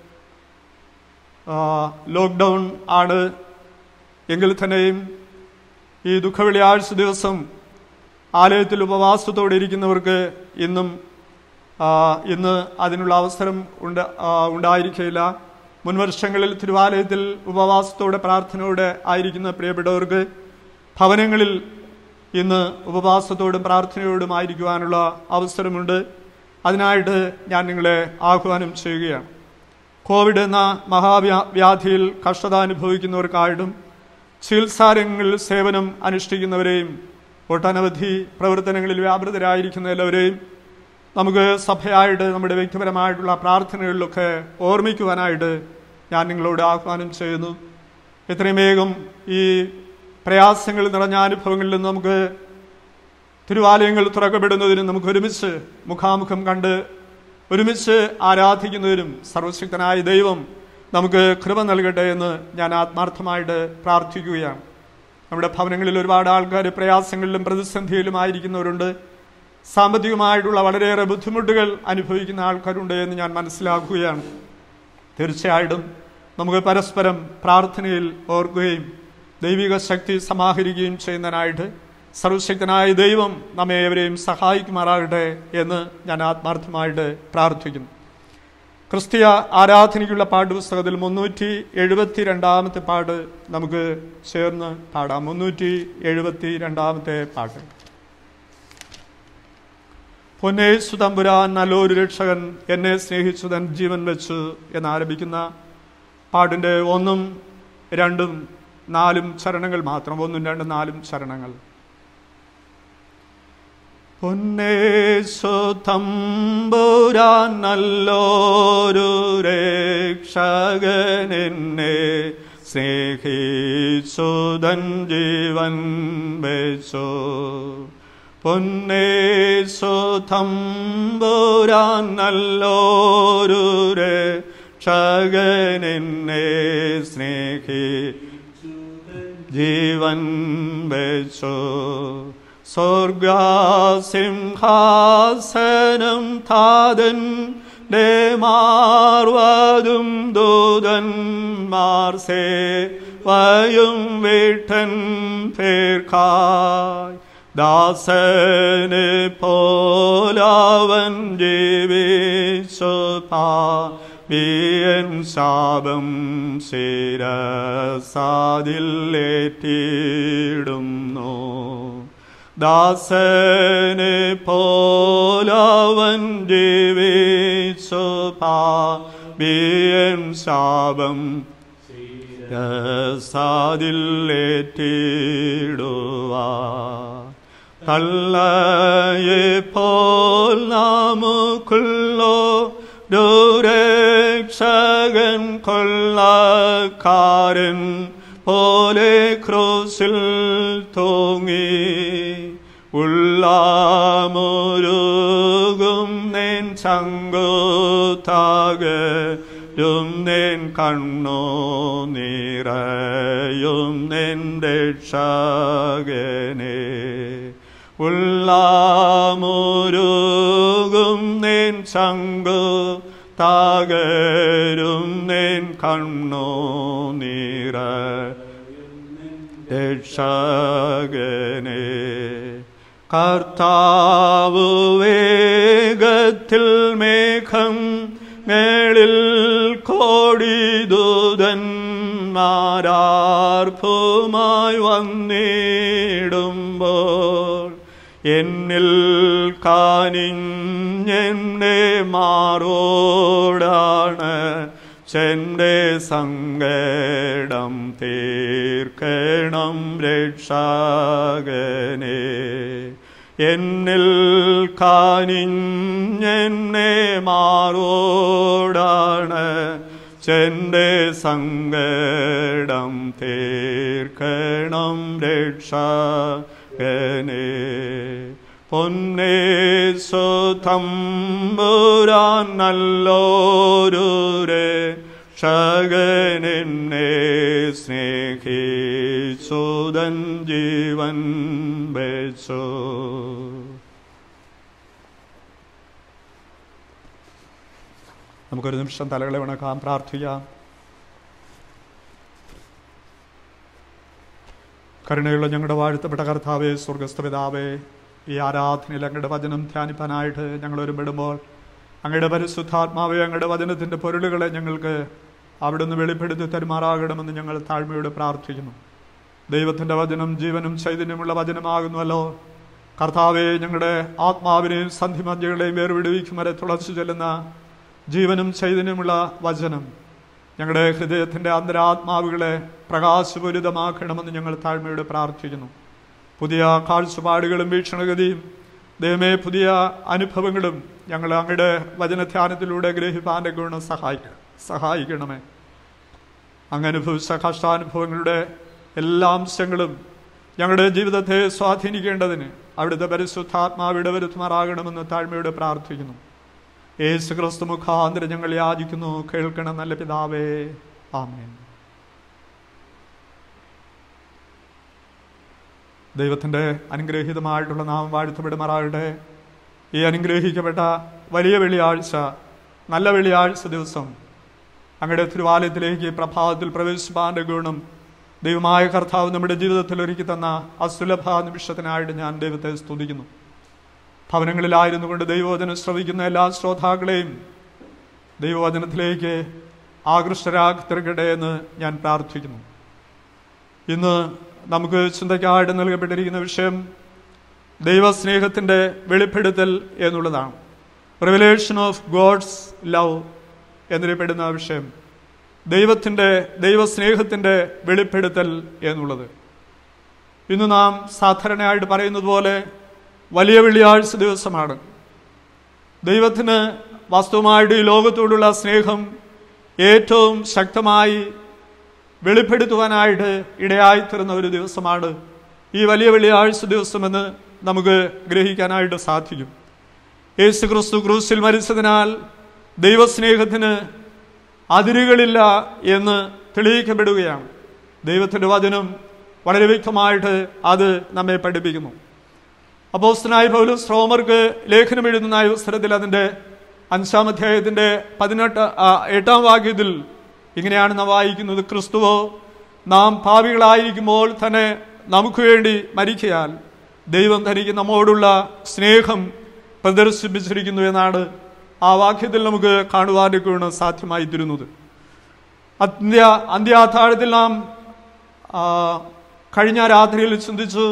ലോക്ക്ഡൗൺ ആണ് എങ്കിൽ തന്നെയും ഈ ദുഃഖവെള്ളിയാഴ്ച ദിവസം ആലയത്തിൽ ഉപവാസത്തോടെ ഇരിക്കുന്നവർക്ക് ഇന്നും ആ, ഇന്ന് അതിനുള്ള അവസരം ഉണ്ട ആ, ഉണ്ടായിരിക്കില്ല മുൻവർഷങ്ങളിൽ തിരുവാലയത്തിൽ ഉപവാസത്തോടെ പ്രാർത്ഥനയോടെ ആയിരിക്കുന്ന പ്രിയപ്പെട്ടവർക്ക് ഭവനങ്ങളിൽ ഇന്ന് ഉപവാസത്തോടും പ്രാർത്ഥനയോടും ആയിരിക്കുവാനുള്ള അവസരമുണ്ട് അതിനായിട്ട് ഞാൻ നിങ്ങളെ ആഹ്വാനം ചെയ്യുകയാണ് കോവിഡ് എന്ന മഹാവ്യാ വ്യാധിയിൽ കഷ്ടത അനുഭവിക്കുന്നവർക്കായിട്ടും ചികിത്സാരംഗങ്ങളിൽ സേവനം അനുഷ്ഠിക്കുന്നവരെയും ഒട്ടനവധി പ്രവർത്തനങ്ങളിൽ വ്യാപൃതരായിരിക്കുന്ന എല്ലാവരെയും നമുക്ക് സഭയായിട്ട് നമ്മുടെ വ്യക്തിപരമായിട്ടുള്ള പ്രാർത്ഥനകളിലൊക്കെ ഓർമ്മിക്കുവാനായിട്ട് ഞാൻ നിങ്ങളോട് ആഹ്വാനം ചെയ്യുന്നു എത്രയും വേഗം ഈ പ്രയാസങ്ങൾ നിറഞ്ഞ അനുഭവങ്ങളിൽ നിന്ന് നമുക്ക് തിരുവാലയങ്ങൾ തുറക്കപ്പെടുന്നതിനും നമുക്ക് ഒരുമിച്ച് മുഖാമുഖം കണ്ട് ഒരുമിച്ച് ആരാധിക്കുന്നതിനും സർവശക്തനായ ദൈവം നമുക്ക് കൃപ നൽകട്ടെ എന്ന് ഞാൻ ആത്മാർത്ഥമായിട്ട് പ്രാർത്ഥിക്കുകയാണ് നമ്മുടെ ഭവനങ്ങളിൽ ഒരുപാട് ആൾക്കാർ പ്രയാസങ്ങളിലും പ്രതിസന്ധിയിലും ആയിരിക്കുന്നവരുണ്ട് സാമ്പത്തികമായിട്ടുള്ള വളരെയേറെ ബുദ്ധിമുട്ടുകൾ അനുഭവിക്കുന്ന ആൾക്കാരുണ്ട് എന്ന് ഞാൻ മനസ്സിലാക്കുകയാണ് തീർച്ചയായിട്ടും നമുക്ക് പരസ്പരം പ്രാർത്ഥനയിൽ ഓർക്കുകയും ദൈവിക ശക്തി സമാഹരിക്കുകയും ചെയ്യുന്നതിനായിട്ട് സർവശക്തനായ ദൈവം നമ്മെ ഏവരെയും സഹായിക്കുമാറാകട്ടെ എന്ന് ഞാൻ ആത്മാർത്ഥമായിട്ട് പ്രാർത്ഥിക്കുന്നു ക്രിസ്തീയ ആരാധനയ്ക്കുള്ള പാഠപുസ്തകത്തിൽ മുന്നൂറ്റി എഴുപത്തി രണ്ടാമത്തെ പാട്ട് നമുക്ക് ചേർന്ന് പാടാം മുന്നൂറ്റി എഴുപത്തി രണ്ടാമത്തെ പാട്ട് പൊന്നേശു തമ്പുരാൻ നല്ലൊരു രക്ഷകൻ എന്നെ സ്നേഹിച്ചു തൻ ജീവൻ വെച്ചു എന്നാരംഭിക്കുന്ന പാട്ടിൻ്റെ ഒന്നും രണ്ടും നാലും ചരണങ്ങൾ മാത്രം ഒന്നും രണ്ടും നാലും ചരണങ്ങൾ പൊന്നേശു തമ്പുരാൻ നല്ലൊരു രക്ഷകൻ എന്നെ സ്നേഹിച്ചുതൻ ജീവൻ വെച്ചു പൊന്നേശു തമ്പുരാൻ നല്ലൊരു രക്ഷകൻ എന്നെ സ്നേഹി ജീവൻ വെച്ചു സ്വർഗസിംഹാസനം താതൻ മാർവതും ദൂതന്മാർ സേവയും വിട്ടൻ പേർക്കായി ദാസന് പോലവൻ ജീവിച്ചു പാപിയൻ ശാപം ശിരസാദില്ലേറ്റിടുന്നു ദാസന് പോലവൻ ജീവിച്ചു പാപിയൻ ശാപം സാദില്ലേറ്റിടുവാ കള്ളയെ പോൽ നമുക്കുള്ളോ രക്ഷകൻ കൊള്ളക്കാരൻ പോലെ ക്രോസിൽ തൂങ്ങി ഉള്ളാമൊരുകും നെൻ ചങ്കുത്താകരും നെൻ കണ്ണോ നിറയും നെൻ രക്ഷകനെ ഉള്ളാമൊരുകും നെൻ ചങ്കു താകരും നെൻ കണ്ണോ നിറ രക്ഷകനെ കർത്താവ് വേഗത്തിൽ മേഘം മേളിൽ കോടിദൂതന്മാരാർഭുമായി വന്നിടുമ്പോൾ എന്നിൽ കാനിഞ്ഞെന്നെ മാറോടാണ് ചെന്റെ സങ്കടം തീർക്കണം രക്ഷാകനെ എന്നിൽ കാനിഞ്ഞെന്നെ മാറോടാണ് ചെന്റെ സങ്കടം തീർക്കണം രക്ഷാകനെ പൊന്നേ സുതമ്പുരാൻ നല്ലോരു രക്ഷകനെന്നെ സ്നേഹിച്ചുതൻ ജീവൻ വെച്ചു നമുക്കൊരു നിമിഷം തലകളെ വണക്കാം പ്രാർത്ഥിക്കാം കരുണയുള്ള ഞങ്ങളുടെ വാഴ്ത്തപ്പെട്ട കർത്താവേ സ്വർഗസ്ഥ പിതാവേ ഈ ആരാധനയിൽ അങ്ങയുടെ വചനം ധ്യാനിപ്പാനായിട്ട് ഞങ്ങൾ ഒരുമിടുമ്പോൾ അങ്ങയുടെ പരിശുദ്ധാത്മാവെ അങ്ങയുടെ വചനത്തിൻ്റെ പൊരുളുകളെ ഞങ്ങൾക്ക് അവിടുന്ന് വെളിപ്പെടുത്തി തരുമാറാകണമെന്ന് ഞങ്ങൾ താഴ്മയോടെ പ്രാർത്ഥിക്കുന്നു ദൈവത്തിൻ്റെ വചനം ജീവനും ചൈതന്യമുള്ള വചനമാകുന്നുവല്ലോ കർത്താവെ ഞങ്ങളുടെ ആത്മാവിനെയും സന്ധിമജ്ജകളെയും വേർവിടുവിക്കും വരെ തുളച്ചു ചെല്ലുന്ന ജീവനും ചൈതന്യമുള്ള വചനം ഞങ്ങളുടെ ഹൃദയത്തിൻ്റെ അന്തരാത്മാവുകളെ പ്രകാശപൂരിതമാക്കണമെന്ന് ഞങ്ങൾ താഴ്മയോടെ പ്രാർത്ഥിക്കുന്നു പുതിയ കാഴ്ചപ്പാടുകളും വീക്ഷണഗതിയും ദൈവമേ പുതിയ അനുഭവങ്ങളും ഞങ്ങൾ അങ്ങയുടെ വചനധ്യാനത്തിലൂടെ ഗ്രഹിപ്പാൻ്റെ ഗുണം സഹായിക്കണം സഹായിക്കണമേ അങ്ങ് അനുഭവിച്ച കഷ്ടാനുഭവങ്ങളുടെ എല്ലാ അംശങ്ങളും ഞങ്ങളുടെ ജീവിതത്തെ സ്വാധീനിക്കേണ്ടതിന് അവിടുത്തെ പരിശുദ്ധാത്മാവിടെ വരുത്തുമാറാകണമെന്ന് താഴ്മയോടെ പ്രാർത്ഥിക്കുന്നു യേശു ക്രിസ്തു മുഖാന്തരം ഞങ്ങൾ യാചിക്കുന്നു കേൾക്കണം നല്ല പിതാവേ ആമേൻ ദൈവത്തിൻ്റെ അനുഗ്രഹീതമായിട്ടുള്ള നാമം വാഴ്ത്തപ്പെടുമാറാകട്ടെ ഈ അനുഗ്രഹിക്കപ്പെട്ട വലിയ വെള്ളിയാഴ്ച നല്ല വെള്ളിയാഴ്ച ദിവസം അങ്ങയുടെ തിരുവാലയത്തിലേക്ക് പ്രഭാതത്തിൽ പ്രവേശിപ്പാൻ്റെ ഗുണം ദൈവമായ കർത്താവ് നമ്മുടെ ജീവിതത്തിൽ ഒരുക്കി തന്ന അസുലഭ നിമിഷത്തിനായിട്ട് ഞാൻ ദൈവത്തെ സ്തുതിക്കുന്നു ഭവനങ്ങളിലായിരുന്നു കൊണ്ട് ദൈവവചനം ശ്രവിക്കുന്ന എല്ലാ ശ്രോതാക്കളെയും ദൈവവചനത്തിലേക്ക് ആകൃഷ്ടരാക്കി തീർക്കട്ടെ എന്ന് ഞാൻ പ്രാർത്ഥിക്കുന്നു ഇന്ന് നമുക്ക് ചിന്തയ്ക്കായിട്ട് നൽകപ്പെട്ടിരിക്കുന്ന വിഷയം ദൈവസ്നേഹത്തിൻ്റെ വെളിപ്പെടുത്തൽ എന്നുള്ളതാണ് റിവലേഷൻ ഓഫ് ഗോഡ്സ് ലവ് എന്നറിയപ്പെടുന്ന വിഷയം ദൈവത്തിൻ്റെ ദൈവസ്നേഹത്തിൻ്റെ വെളിപ്പെടുത്തൽ എന്നുള്ളത് ഇന്ന് നാം സാധാരണയായിട്ട് പറയുന്നത് പോലെ വലിയ വെള്ളിയാഴ്ച ദിവസമാണ് ദൈവത്തിന് വാസ്തവമായിട്ട് ഈ ലോകത്തോടുള്ള സ്നേഹം ഏറ്റവും ശക്തമായി വെളിപ്പെടുത്തുവാനായിട്ട് ഇടയായിത്തീർന്ന ഒരു ദിവസമാണ് ഈ വലിയ വെള്ളിയാഴ്ച ദിവസമെന്ന് നമുക്ക് ഗ്രഹിക്കാനായിട്ട് സാധിക്കും യേശു ക്രിസ്തു ക്രൂസിൽ മരിച്ചതിനാൽ ദൈവസ്നേഹത്തിന് അതിരുകളില്ല എന്ന് തെളിയിക്കപ്പെടുകയാണ് ദൈവത്തിൻ്റെ വചനം വളരെ വ്യക്തമായിട്ട് അത് നമ്മെ പഠിപ്പിക്കുന്നു അപ്പോസ്തനായ പൗലോസ് റോമർക്ക് ലേഖനം എഴുതുന്ന അവസരത്തിൽ അതിൻ്റെ അഞ്ചാം അധ്യായത്തിൻ്റെ പതിനെട്ട് ആ, എട്ടാം വാക്യത്തിൽ ഇങ്ങനെയാണ് നാം വായിക്കുന്നത് ക്രിസ്തുവോ നാം പാപികളായിരിക്കുമ്പോൾ തന്നെ നമുക്ക് വേണ്ടി മരിക്കയാൽ ദൈവം തനിക്ക് നമ്മോടുള്ള സ്നേഹം പ്രദർശിപ്പിച്ചിരിക്കുന്നു എന്നാണ് ആ വാക്യത്തിൽ നമുക്ക് കാണുവാനൊക്കെയാണ് സാധ്യമായി തീരുന്നത് അന്ത്യ അന്ത്യാത്താഴത്തിൽ നാം ആ, കഴിഞ്ഞ രാത്രിയിൽ ചിന്തിച്ചു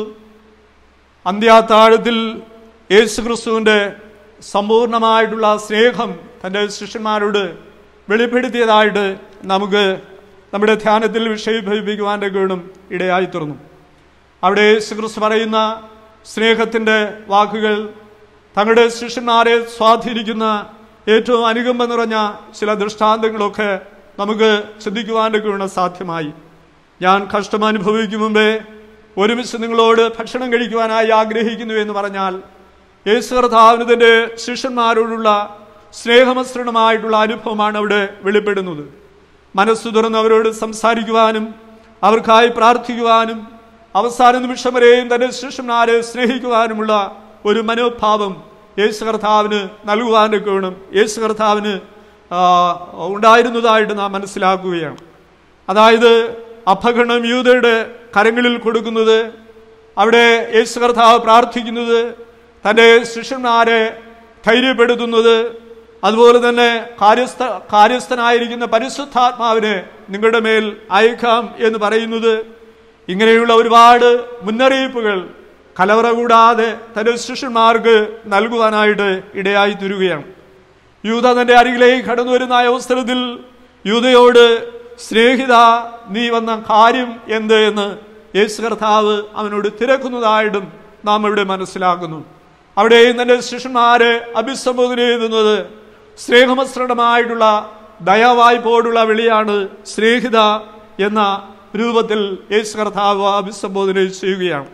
അന്ത്യാത്താഴത്തിൽ യേശു ക്രിസ്തുവിൻ്റെ സമ്പൂർണമായിട്ടുള്ള സ്നേഹം തൻ്റെ ശിഷ്യന്മാരോട് വെളിപ്പെടുത്തിയതായിട്ട് നമുക്ക് നമ്മുടെ ധ്യാനത്തിൽ വിഷയീഭവിപ്പിക്കുവാൻ്റെ ഗുണം ഇടയായി തീർന്നു അവിടെ യേശു ക്രിസ്തു പറയുന്ന സ്നേഹത്തിൻ്റെ വാക്കുകൾ തങ്ങളുടെ ശിഷ്യന്മാരെ സ്വാധീനിക്കുന്ന ഏറ്റവും അനുകമ്പ നിറഞ്ഞ ചില ദൃഷ്ടാന്തങ്ങളൊക്കെ നമുക്ക് ചിന്തിക്കുവാൻ്റെ ഗുണം സാധ്യമായി ഞാൻ കഷ്ടം അനുഭവിക്കും മുമ്പേ ഒരുമിച്ച് നിങ്ങളോട് ഭക്ഷണം കഴിക്കുവാനായി ആഗ്രഹിക്കുന്നു എന്ന് പറഞ്ഞാൽ യേശു കർത്താവിന് തന്റെ ശിഷ്യന്മാരോടുള്ള സ്നേഹമസൃണമായിട്ടുള്ള അനുഭവമാണ് അവിടെ വെളിപ്പെടുന്നത് മനസ്സു തുറന്ന് അവരോട് സംസാരിക്കുവാനും അവർക്കായി പ്രാർത്ഥിക്കുവാനും അവസാന നിമിഷം വരെയും തന്റെ ശിഷ്യന്മാരെ സ്നേഹിക്കുവാനുമുള്ള ഒരു മനോഭാവം യേശു കർത്താവിന് നൽകുവാനൊക്കെ വേണം യേശു കർത്താവിന് ആ, ഉണ്ടായിരുന്നതായിട്ട് നാം മനസ്സിലാക്കുകയാണ് അതായത് അപകടം യൂതയുടെ കരങ്ങളിൽ കൊടുക്കുന്നത് അവിടെ യേശു കർത്താവ് പ്രാർത്ഥിക്കുന്നത് തൻ്റെ ശിഷ്യന്മാരെ ധൈര്യപ്പെടുത്തുന്നത് അതുപോലെ തന്നെ കാര്യസ്ഥ കാര്യസ്ഥനായിരിക്കുന്ന പരിശുദ്ധാത്മാവിനെ നിങ്ങളുടെ മേൽ അയക്കാം എന്ന് പറയുന്നത് ഇങ്ങനെയുള്ള ഒരുപാട് മുന്നറിയിപ്പുകൾ കലവറ കൂടാതെ തന്റെ ശിഷ്യന്മാർക്ക് നൽകുവാനായിട്ട് ഇടയായി തീരുകയാണ് യൂത തന്റെ അരികിലേക്ക് കടന്നു വരുന്ന ആ അവസരത്തിൽ യൂതയോട് സ്നേഹിത നീ വന്ന കാര്യം എന്ത് എന്ന് യേശു കർത്താവ് അവനോട് തിരക്കുന്നതായിട്ടും നാം ഇവിടെ മനസ്സിലാക്കുന്നു അവിടെയും തന്റെ ശിഷ്യന്മാരെ അഭിസംബോധന ചെയ്യുന്നത് സ്നേഹമസൃണമായിട്ടുള്ള ദയാവായ്പോടുള്ള വിളിയാണ് സ്നേഹിത എന്ന രൂപത്തിൽ യേശു കർത്താവ് അഭിസംബോധന ചെയ്യുകയാണ്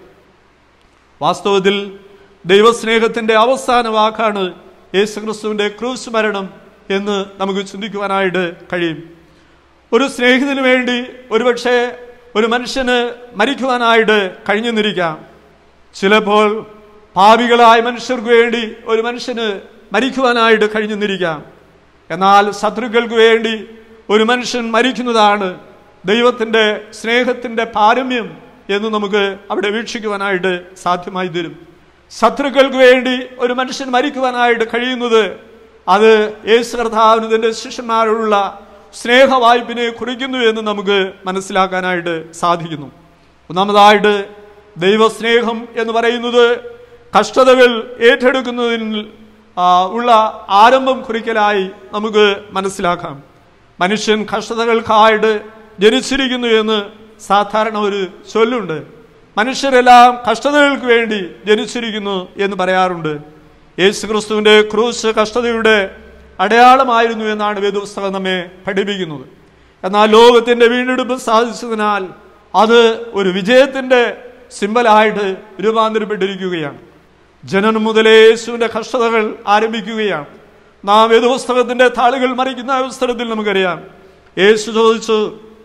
വാസ്തവത്തിൽ ദൈവസ്നേഹത്തിന്റെ അവസാന വാക്കാണ് യേശുക്രിസ്തുവിന്റെ ക്രൂശ് മരണം എന്ന് നമുക്ക് ചിന്തിക്കുവാനായിട്ട് കഴിയും ഒരു സ്നേഹിതന് വേണ്ടി ഒരുപക്ഷെ ഒരു മനുഷ്യന് മരിക്കുവാനായിട്ട് കഴിഞ്ഞു നിന്നിരിക്കാം ചിലപ്പോൾ പാപികളായ മനുഷ്യർക്ക് വേണ്ടി ഒരു മനുഷ്യന് മരിക്കുവാനായിട്ട് കഴിഞ്ഞു നിന്നിരിക്കാം എന്നാൽ ശത്രുക്കൾക്ക് വേണ്ടി ഒരു മനുഷ്യൻ മരിക്കുന്നതാണ് ദൈവത്തിന്റെ സ്നേഹത്തിന്റെ പാരമ്യം എന്ന് നമുക്ക് അവിടെ വീക്ഷിക്കുവാനായിട്ട് സാധ്യമായി തരും ശത്രുക്കൾക്ക് വേണ്ടി ഒരു മനുഷ്യൻ മരിക്കുവാനായിട്ട് കഴിയുന്നത് അത് യേശു കർത്താവിന് തന്റെ ശിഷ്യന്മാരോടുള്ള സ്നേഹവായ്പിനെ കുറിക്കുന്നു എന്ന് നമുക്ക് മനസ്സിലാക്കാനായിട്ട് സാധിക്കുന്നു ഒന്നാമതായിട്ട് ദൈവസ്നേഹം എന്ന് പറയുന്നത് കഷ്ടതകൾ ഏറ്റെടുക്കുന്നതിൽ ആ, ഉള്ള ആരംഭം കുറിക്കലായി നമുക്ക് മനസ്സിലാക്കാം മനുഷ്യൻ കഷ്ടതകൾക്കായിട്ട് ജനിച്ചിരിക്കുന്നു എന്ന് സാധാരണ ഒരു ചൊല്ലുണ്ട് മനുഷ്യരെല്ലാം കഷ്ടതകൾക്ക് വേണ്ടി ജനിച്ചിരിക്കുന്നു എന്ന് പറയാറുണ്ട് യേശു ക്രിസ്തുവിന്റെ ക്രൂശ് കഷ്ടതയുടെ അടയാളമായിരുന്നു എന്നാണ് വേദപുസ്തകം നമ്മെ പഠിപ്പിക്കുന്നത് എന്നാൽ ലോകത്തിന്റെ വീണ്ടെടുപ്പ് സാധിച്ചതിനാൽ അത് ഒരു വിജയത്തിന്റെ സിമ്പലായിട്ട് രൂപാന്തരപ്പെട്ടിരിക്കുകയാണ് ജനനം മുതലേ യേശുവിന്റെ കഷ്ടതകൾ ആരംഭിക്കുകയാണ് നാം വേദപുസ്തകത്തിന്റെ താളുകൾ മറിക്കുന്ന അവസരത്തിൽ നമുക്കറിയാം യേശു ചോദിച്ചു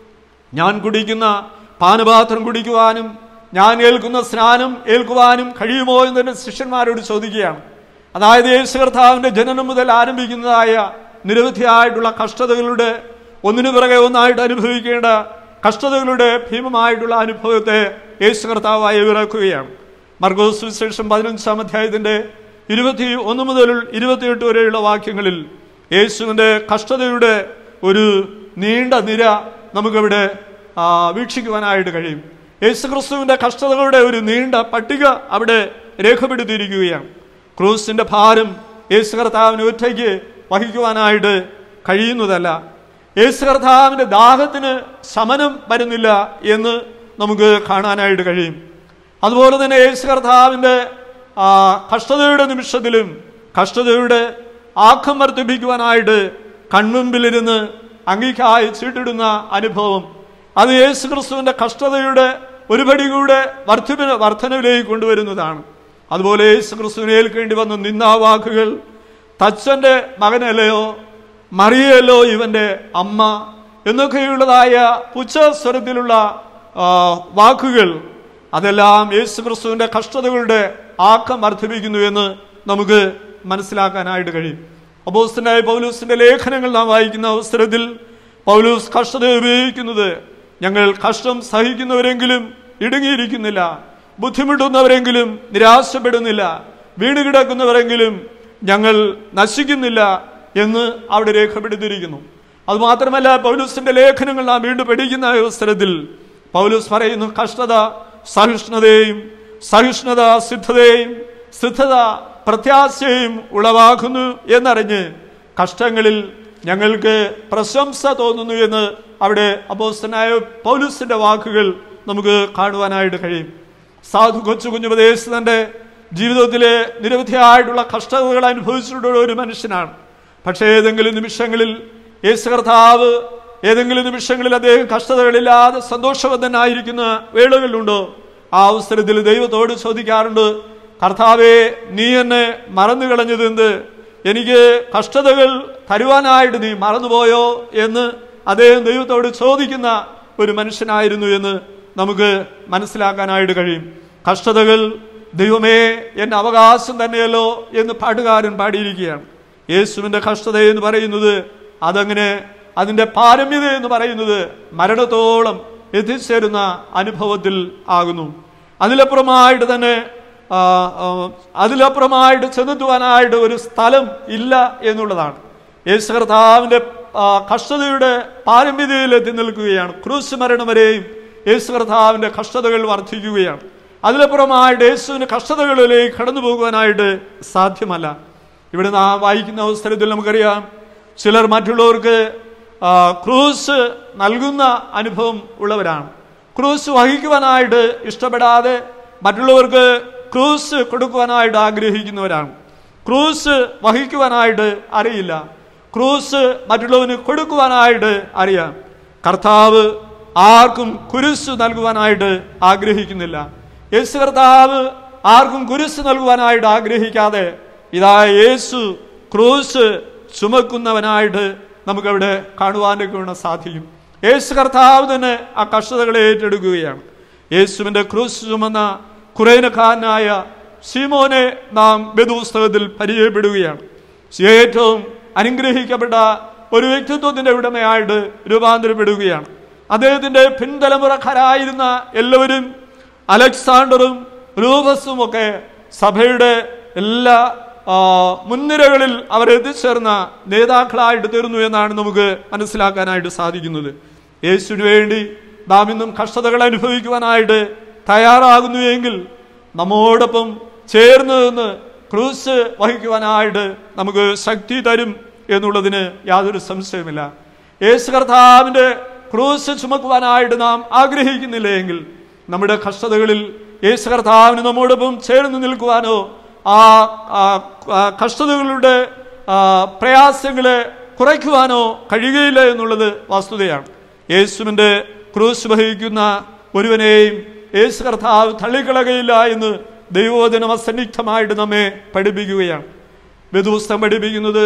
ഞാൻ കുടിക്കുന്ന പാനപാത്രം കുടിക്കുവാനും ഞാൻ ഏൽക്കുന്ന സ്നാനം ഏൽക്കുവാനും കഴിയുമോ എന്ന് എൻ്റെ ശിഷ്യന്മാരോട് ചോദിക്കുകയാണ് അതായത് യേശു കർത്താവിന്റെ ജനനം മുതൽ ആരംഭിക്കുന്നതായ നിരവധിയായിട്ടുള്ള കഷ്ടതകളുടെ ഒന്നിനു പിറകെ ഒന്നായിട്ട് അനുഭവിക്കേണ്ട കഷ്ടതകളുടെ ഭീമമായിട്ടുള്ള അനുഭവത്തെ യേശു കർത്താവായി ഇറക്കുകയാണ് മർഗോസ് വിശേഷം പതിനഞ്ചാം അധ്യായത്തിന്റെ ഇരുപത്തി ഒന്ന് മുതൽ ഇരുപത്തിയെട്ട് വരെയുള്ള വാക്യങ്ങളിൽ യേശുവിന്റെ കഷ്ടതയുടെ ഒരു നീണ്ട നിര നമുക്കിവിടെ ആ, വീക്ഷിക്കുവാനായിട്ട് കഴിയും യേശു ക്രിസ്തുവിന്റെ കഷ്ടതകളുടെ ഒരു നീണ്ട പട്ടിക അവിടെ രേഖപ്പെടുത്തിയിരിക്കുകയാണ് ക്രൂസിന്റെ ഭാരം യേശു കർത്താവിന് ഒറ്റയ്ക്ക് വഹിക്കുവാനായിട്ട് കഴിയുന്നതല്ല യേശു കർത്താവിന്റെ ദാഹത്തിന് ശമനം വരുന്നില്ല എന്ന് നമുക്ക് കാണാനായിട്ട് കഴിയും അതുപോലെ തന്നെ യേശു കർത്താവിന്റെ ആ, കഷ്ടതയുടെ നിമിഷത്തിലും കഷ്ടതയുടെ ആക്കം വർദ്ധിപ്പിക്കുവാനായിട്ട് കൺമുമ്പിലിരുന്ന് അങ്ങിക്കായി ചീട്ടിടുന്ന അനുഭവം അത് യേശു ക്രിസ്തുവിന്റെ കഷ്ടതയുടെ ഒരു പടി കൂടെ വർദ്ധിപ്പിന വർധനവിലേക്ക് കൊണ്ടുവരുന്നതാണ് അതുപോലെ യേശു ക്രിസ്തുവിനെ ഏൽക്കേണ്ടി വന്ന നിന്നാവാക്കുകൾ തച്ചന്റെ മകനല്ലയോ മറിയല്ലോ ഇവന്റെ അമ്മ എന്നൊക്കെയുള്ളതായ പുച്ഛസ്വരത്തിലുള്ള ആ, വാക്കുകൾ അതെല്ലാം യേശു ക്രിസ്തുവിന്റെ കഷ്ടതകളുടെ ആക്കം വർദ്ധിപ്പിക്കുന്നു എന്ന് നമുക്ക് മനസ്സിലാക്കാനായിട്ട് കഴിയും അപ്പോസ്തനായ പൗലൂസിന്റെ ലേഖനങ്ങൾ നാം വായിക്കുന്ന അവസരത്തിൽ പൗലൂസ് കഷ്ടത ഉപയോഗിക്കുന്നത് ഞങ്ങൾ കഷ്ടം സഹിക്കുന്നവരെങ്കിലും ഇടുങ്ങിയിരിക്കുന്നില്ല ബുദ്ധിമുട്ടുന്നവരെങ്കിലും നിരാശപ്പെടുന്നില്ല വീണ് കിടക്കുന്നവരെങ്കിലും ഞങ്ങൾ നശിക്കുന്നില്ല എന്ന് അവിടെ രേഖപ്പെടുത്തിയിരിക്കുന്നു അതുമാത്രമല്ല പൗലൂസിന്റെ ലേഖനങ്ങൾ നാം വീണ്ടും പഠിക്കുന്ന അവസരത്തിൽ പൗലൂസ് പറയുന്നു കഷ്ടത സഹിഷ്ണുതയും സഹിഷ്ണുത സിദ്ധതയും സിദ്ധത പ്രത്യാശയും ഉളവാക്കുന്നു എന്നറിഞ്ഞ് കഷ്ടങ്ങളിൽ ഞങ്ങൾക്ക് പ്രശംസ തോന്നുന്നു എന്ന് അവിടെ അപ്പോസ്തനായ പൗലൂസിന്റെ വാക്കുകൾ നമുക്ക് കാണുവാനായിട്ട് കഴിയും സാധു കൊച്ചു കുഞ്ഞുപദേശ തന്റെ ജീവിതത്തിലെ നിരവധിയായിട്ടുള്ള കഷ്ടതകൾ അനുഭവിച്ചിട്ടുള്ള ഒരു മനുഷ്യനാണ് പക്ഷേ ഏതെങ്കിലും നിമിഷങ്ങളിൽ യേശു കർത്താവ് ഏതെങ്കിലും നിമിഷങ്ങളിൽ അദ്ദേഹം കഷ്ടതകളില്ലാതെ സന്തോഷവദ്ധനായിരിക്കുന്ന വേളകളിലുണ്ടോ ആ അവസരത്തിൽ ദൈവത്തോട് ചോദിക്കാറുണ്ട് കർത്താവെ നീ എന്നെ മറന്നു കളഞ്ഞത് എന്ത് എനിക്ക് കഷ്ടതകൾ തരുവാനായിട്ട് നീ മറന്നുപോയോ എന്ന് അദ്ദേഹം ദൈവത്തോട് ചോദിക്കുന്ന ഒരു മനുഷ്യനായിരുന്നു എന്ന് നമുക്ക് മനസ്സിലാക്കാനായിട്ട് കഴിയും കഷ്ടതകൾ ദൈവമേ എന്റെ അവകാശം തന്നെയല്ലോ എന്ന് പാട്ടുകാരൻ പാടിയിരിക്കുകയാണ് യേശുവിന്റെ കഷ്ടത എന്ന് പറയുന്നത് അതങ്ങനെ അതിന്റെ പാരമ്യത എന്ന് പറയുന്നത് മരണത്തോളം എത്തിച്ചേരുന്ന അനുഭവത്തിൽ ആകുന്നു അതിലപ്പുറമായിട്ട് തന്നെ ആ, ആ, അതിലപ്പുറമായിട്ട് ചെന്നെത്തുവാനായിട്ട് ഒരു സ്ഥലം ഇല്ല എന്നുള്ളതാണ് യേശു കർത്താവിന്റെ ആ, കഷ്ടതയുടെ പാരമ്യതയിൽ എത്തി നിൽക്കുകയാണ് ക്രൂശ് മരണം വരെയും യേശു കർത്താവിന്റെ കഷ്ടതകൾ വർദ്ധിക്കുകയാണ് അതിലപ്പുറമായിട്ട് യേശുവിന് കഷ്ടതകളിലേക്ക് കടന്നു പോകുവാനായിട്ട് സാധ്യമല്ല ഇവിടെ നാം വായിക്കുന്ന അവസരത്തിൽ നമുക്കറിയാം ചിലർ മറ്റുള്ളവർക്ക് ആ, ക്രൂസ് നൽകുന്ന അനുഭവം ഉള്ളവരാണ് ക്രൂസ് വഹിക്കുവാനായിട്ട് ഇഷ്ടപ്പെടാതെ മറ്റുള്ളവർക്ക് ക്രൂസ് കൊടുക്കുവാനായിട്ട് ആഗ്രഹിക്കുന്നവരാണ് ക്രൂസ് വഹിക്കുവാനായിട്ട് അറിയില്ല ക്രൂസ് മറ്റുള്ളവന് കൊടുക്കുവാനായിട്ട് അറിയാം കർത്താവ് ആർക്കും കുരിശ് നൽകുവാനായിട്ട് ആഗ്രഹിക്കുന്നില്ല യേശു കർത്താവ് ആർക്കും കുരിശ് നൽകുവാനായിട്ട് ആഗ്രഹിക്കാതെ ഇതാ യേശു ക്രൂസ് ചുമക്കുന്നവനായിട്ട് നമുക്കവിടെ കാണുവാനൊക്കെ വേണം സാധിക്കും യേശു കർത്താവ് തന്നെ ആ കഷ്ടതകളെ ഏറ്റെടുക്കുകയാണ് യേശുവിന്റെ ക്രൂസ് ചുമന്ന കുറേനക്കാരനായ ശീമോനെ നാം വേദപുസ്തകത്തിൽ പരിചയപ്പെടുകയാണ് ഏറ്റവും അനുഗ്രഹിക്കപ്പെട്ട ഒരു വ്യക്തിത്വത്തിന്റെ ഉടമയായിട്ട് രൂപാന്തരപ്പെടുകയാണ് അദ്ദേഹത്തിന്റെ പിൻതലമുറക്കാരായിരുന്ന എല്ലാവരും അലക്സാണ്ടറും റൂബസും ഒക്കെ സഭയുടെ എല്ലാ ആ, മുൻനിരകളിൽ അവർ എത്തിച്ചേർന്ന നേതാക്കളായിട്ട് തീർന്നു എന്നാണ് നമുക്ക് മനസ്സിലാക്കാനായിട്ട് സാധിക്കുന്നത് യേശുവിന് വേണ്ടി നാം ഇന്നും കഷ്ടതകൾ അനുഭവിക്കുവാനായിട്ട് തയ്യാറാകുന്നു എങ്കിൽ നമ്മോടൊപ്പം ചേർന്ന് നിന്ന് ക്രൂസ് വഹിക്കുവാനായിട്ട് നമുക്ക് ശക്തി തരും എന്നുള്ളതിന് യാതൊരു സംശയമില്ല യേശു കർത്താവിന്റെ ക്രൂസ് ചുമക്കുവാനായിട്ട് നാം ആഗ്രഹിക്കുന്നില്ല എങ്കിൽ നമ്മുടെ കഷ്ടതകളിൽ യേശു കർത്താവിന് നമ്മോടൊപ്പം ചേർന്ന് നിൽക്കുവാനോ ആ ആ, ആ കഷ്ടതകളുടെ ആ, പ്രയാസങ്ങളെ കുറയ്ക്കുവാനോ കഴിയുകയില്ല എന്നുള്ളത് വസ്തുതയാണ് യേശുവിന്റെ ക്രൂസ് വഹിക്കുന്ന ഒരുവനെയും യേശു കർത്താവ് തള്ളിക്കളകയില്ല എന്ന് ദൈവോധനം അസന്നിഗ്ധമായിട്ട് നമ്മെ പഠിപ്പിക്കുകയാണ് വേദപുസ്തകം പഠിപ്പിക്കുന്നത്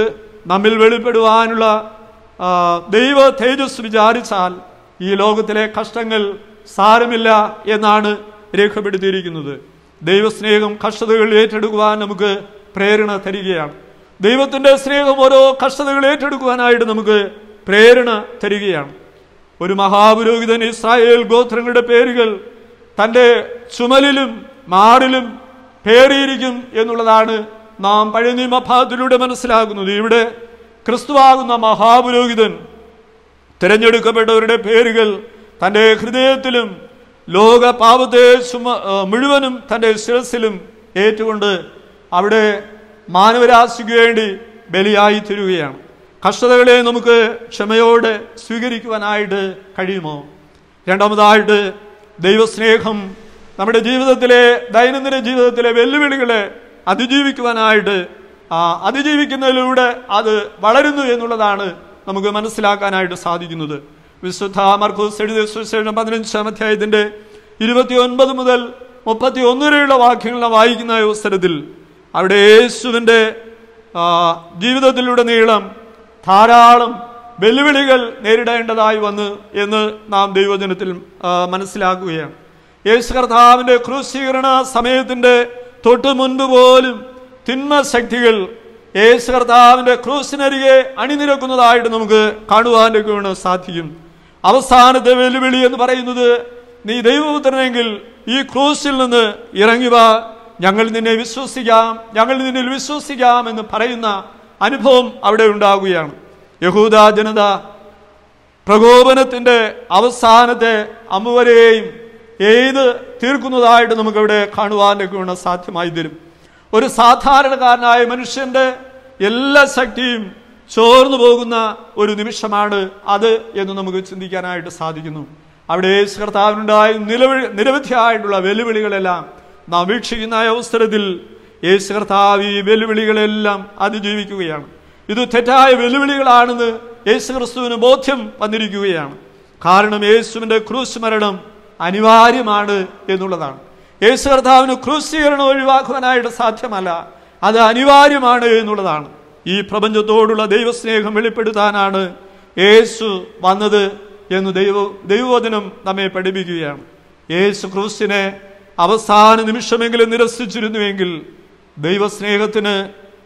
നമ്മിൽ വെളിപ്പെടുവാനുള്ള ആ, ദൈവ തേജസ് വിചാരിച്ചാൽ ഈ ലോകത്തിലെ കഷ്ടങ്ങൾ സാരമില്ല എന്നാണ് രേഖപ്പെടുത്തിയിരിക്കുന്നത് ദൈവസ്നേഹം കഷ്ടതകൾ ഏറ്റെടുക്കുവാൻ നമുക്ക് പ്രേരണ തരികയാണ് ദൈവത്തിന്റെ സ്നേഹം ഓരോ കഷ്ടതകൾ ഏറ്റെടുക്കുവാനായിട്ട് നമുക്ക് പ്രേരണ തരികയാണ് ഒരു മഹാപുരോഹിതൻ ഇസ്രായേൽ ഗോത്രങ്ങളുടെ പേരുകൾ തൻ്റെ ചുമലിലും മാറിലും പേറിയിരിക്കും എന്നുള്ളതാണ് നാം പഴയ നിയമഭാഗത്തിലൂടെ മനസ്സിലാക്കുന്നത് ഇവിടെ ക്രിസ്തുവാകുന്ന മഹാപുരോഹിതൻ തിരഞ്ഞെടുക്കപ്പെട്ടവരുടെ പേരുകൾ തൻ്റെ ഹൃദയത്തിലും ലോക പാപത്തെ ചുമ ആ, മുഴുവനും തൻ്റെ ശിരസിലും ഏറ്റുകൊണ്ട് അവിടെ മാനവരാശിക്ക് വേണ്ടി ബലിയായി തീരുകയാണ് കഷ്ടതകളെ നമുക്ക് ക്ഷമയോടെ സ്വീകരിക്കുവാനായിട്ട് കഴിയുമോ രണ്ടാമതായിട്ട് ദൈവസ്നേഹം നമ്മുടെ ജീവിതത്തിലെ ദൈനംദിന ജീവിതത്തിലെ വെല്ലുവിളികളെ അതിജീവിക്കുവാനായിട്ട് ആ അതിജീവിക്കുന്നതിലൂടെ അത് വളരുന്നു എന്നുള്ളതാണ് നമുക്ക് മനസ്സിലാക്കാനായിട്ട് സാധിക്കുന്നത് വിശുദ്ധ മർക്കൂസ് എഴുതിയ സുവിശേഷം പതിനഞ്ചാം അധ്യായത്തിന്റെ ഇരുപത്തി ഒൻപത് മുതൽ മുപ്പത്തി ഒന്ന് വരെയുള്ള വാക്യങ്ങൾ നാം വായിക്കുന്ന അവസരത്തിൽ അവിടെ യേശുവിൻ്റെ ആ, ജീവിതത്തിലൂടെ നീളം ധാരാളം വെല്ലുവിളികൾ നേരിടേണ്ടതായി വന്നു എന്ന് നാം ദൈവജനത്തിൽ ആ, മനസ്സിലാക്കുകയാണ് യേശു കർത്താവിന്റെ ക്രൂശീകരണ സമയത്തിന്റെ തൊട്ട് മുൻപ് പോലും തിന്മ ശക്തികൾ യേശു കർത്താവിന്റെ ക്രൂശിനരികെ അണിനിരക്കുന്നതായിട്ട് നമുക്ക് കാണുവാനൊക്കെ സാധിക്കും അവസാനത്തെ വെല്ലുവിളി എന്ന് പറയുന്നത് നീ ദൈവപുത്രനെങ്കിൽ ഈ ക്രൂശിൽ നിന്ന് ഇറങ്ങി വാ ഞങ്ങൾ നിന്നെ വിശ്വസിക്കാം ഞങ്ങൾ നിന്നിൽ വിശ്വസിക്കാം എന്ന് പറയുന്ന അനുഭവം അവിടെ ഉണ്ടാകുകയാണ് യഹൂദ ജനത പ്രകോപനത്തിന്റെ അവസാനത്തെ അമ്മുവരെയും എയ്ത് തീർക്കുന്നതായിട്ട് നമുക്കവിടെ കാണുവാനൊക്കെ സാധ്യമായി തരും ഒരു സാധാരണക്കാരനായ മനുഷ്യന്റെ എല്ലാ ശക്തിയും ചോർന്നു പോകുന്ന ഒരു നിമിഷമാണ് അത് എന്ന് നമുക്ക് ചിന്തിക്കാനായിട്ട് സാധിക്കുന്നു അവിടെ യേശു കർത്താവിനുണ്ടായ നിലവിളി നിരവധിയായിട്ടുള്ള വെല്ലുവിളികളെല്ലാം നാം വീക്ഷിക്കുന്ന ഈ അവസരത്തിൽ യേശു കർത്താവ് ഈ വെല്ലുവിളികളെല്ലാം അതിജീവിക്കുകയാണ് ഇത് തെറ്റായ വെല്ലുവിളികളാണെന്ന് യേശു ക്രിസ്തുവിന് ബോധ്യം വന്നിരിക്കുകയാണ് കാരണം യേശുവിന്റെ ക്രൂശ് മരണം അനിവാര്യമാണ് എന്നുള്ളതാണ് യേശു കർത്താവിന് ക്രൂശീകരണം ഒഴിവാക്കുവാനായിട്ട് സാധ്യമല്ല അത് അനിവാര്യമാണ് എന്നുള്ളതാണ് ഈ പ്രപഞ്ചത്തോടുള്ള ദൈവസ്നേഹം വെളിപ്പെടുത്താനാണ് യേശു വന്നത് എന്ന് ദൈവ ദൈവവചനം നമ്മെ പഠിപ്പിക്കുകയാണ് യേശു ക്രൂശിനെ അവസാന നിമിഷമെങ്കിലും നിരസിച്ചിരുന്നുവെങ്കിൽ ദൈവസ്നേഹത്തിന്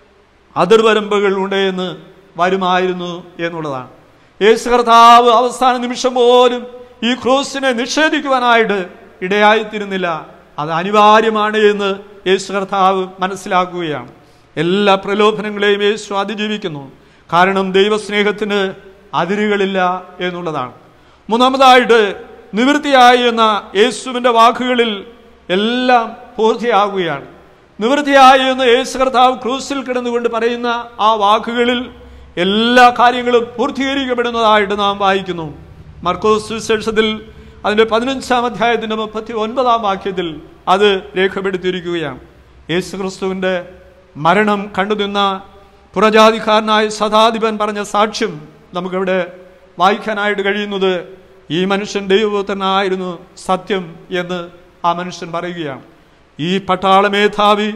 അതിർവരമ്പുകൾ ഉണ്ട് എന്ന് വരുമായിരുന്നു എന്നുള്ളതാണ് യേശു കർത്താവ് അവസാന നിമിഷം പോലും ഈ ക്രൂസിനെ നിഷേധിക്കുവാനായിട്ട് ഇടയായിത്തീരുന്നില്ല അത് അനിവാര്യമാണ് എന്ന് യേശു കർത്താവ് മനസ്സിലാക്കുകയാണ് എല്ലാ പ്രലോഭനങ്ങളെയും യേശു അതിജീവിക്കുന്നു കാരണം ദൈവസ്നേഹത്തിന് അതിരുകളില്ല എന്നുള്ളതാണ് മൂന്നാമതായിട്ട് നിവൃത്തിയായി എന്ന യേശുവിൻ്റെ വാക്കുകളിൽ എല്ലാം പൂർത്തിയാകുകയാണ് നിവൃത്തിയായി എന്ന് യേശു കർത്താവ് ക്രൂസിൽ കിടന്നുകൊണ്ട് പറയുന്ന ആ വാക്കുകളിൽ എല്ലാ കാര്യങ്ങളും പൂർത്തീകരിക്കപ്പെടുന്നതായിട്ട് നാം വായിക്കുന്നു മർക്കോസ് സുവിശേഷത്തിൽ അതിന്റെ പതിനഞ്ചാം അധ്യായത്തിന്റെ മുപ്പത്തി ഒൻപതാം വാക്യത്തിൽ അത് രേഖപ്പെടുത്തിയിരിക്കുകയാണ് യേശു ക്രിസ്തുവിന്റെ മരണം കണ്ടുനിന്ന പുറജാതിക്കാരനായ സദാധിപൻ പറഞ്ഞ സാക്ഷ്യം നമുക്കിവിടെ വായിക്കാനായിട്ട് കഴിയുന്നത് ഈ മനുഷ്യൻ ദൈവപുത്രനായിരുന്നു സത്യം എന്ന് ആ മനുഷ്യൻ പറയുകയാണ് ഈ പട്ടാള മേധാവി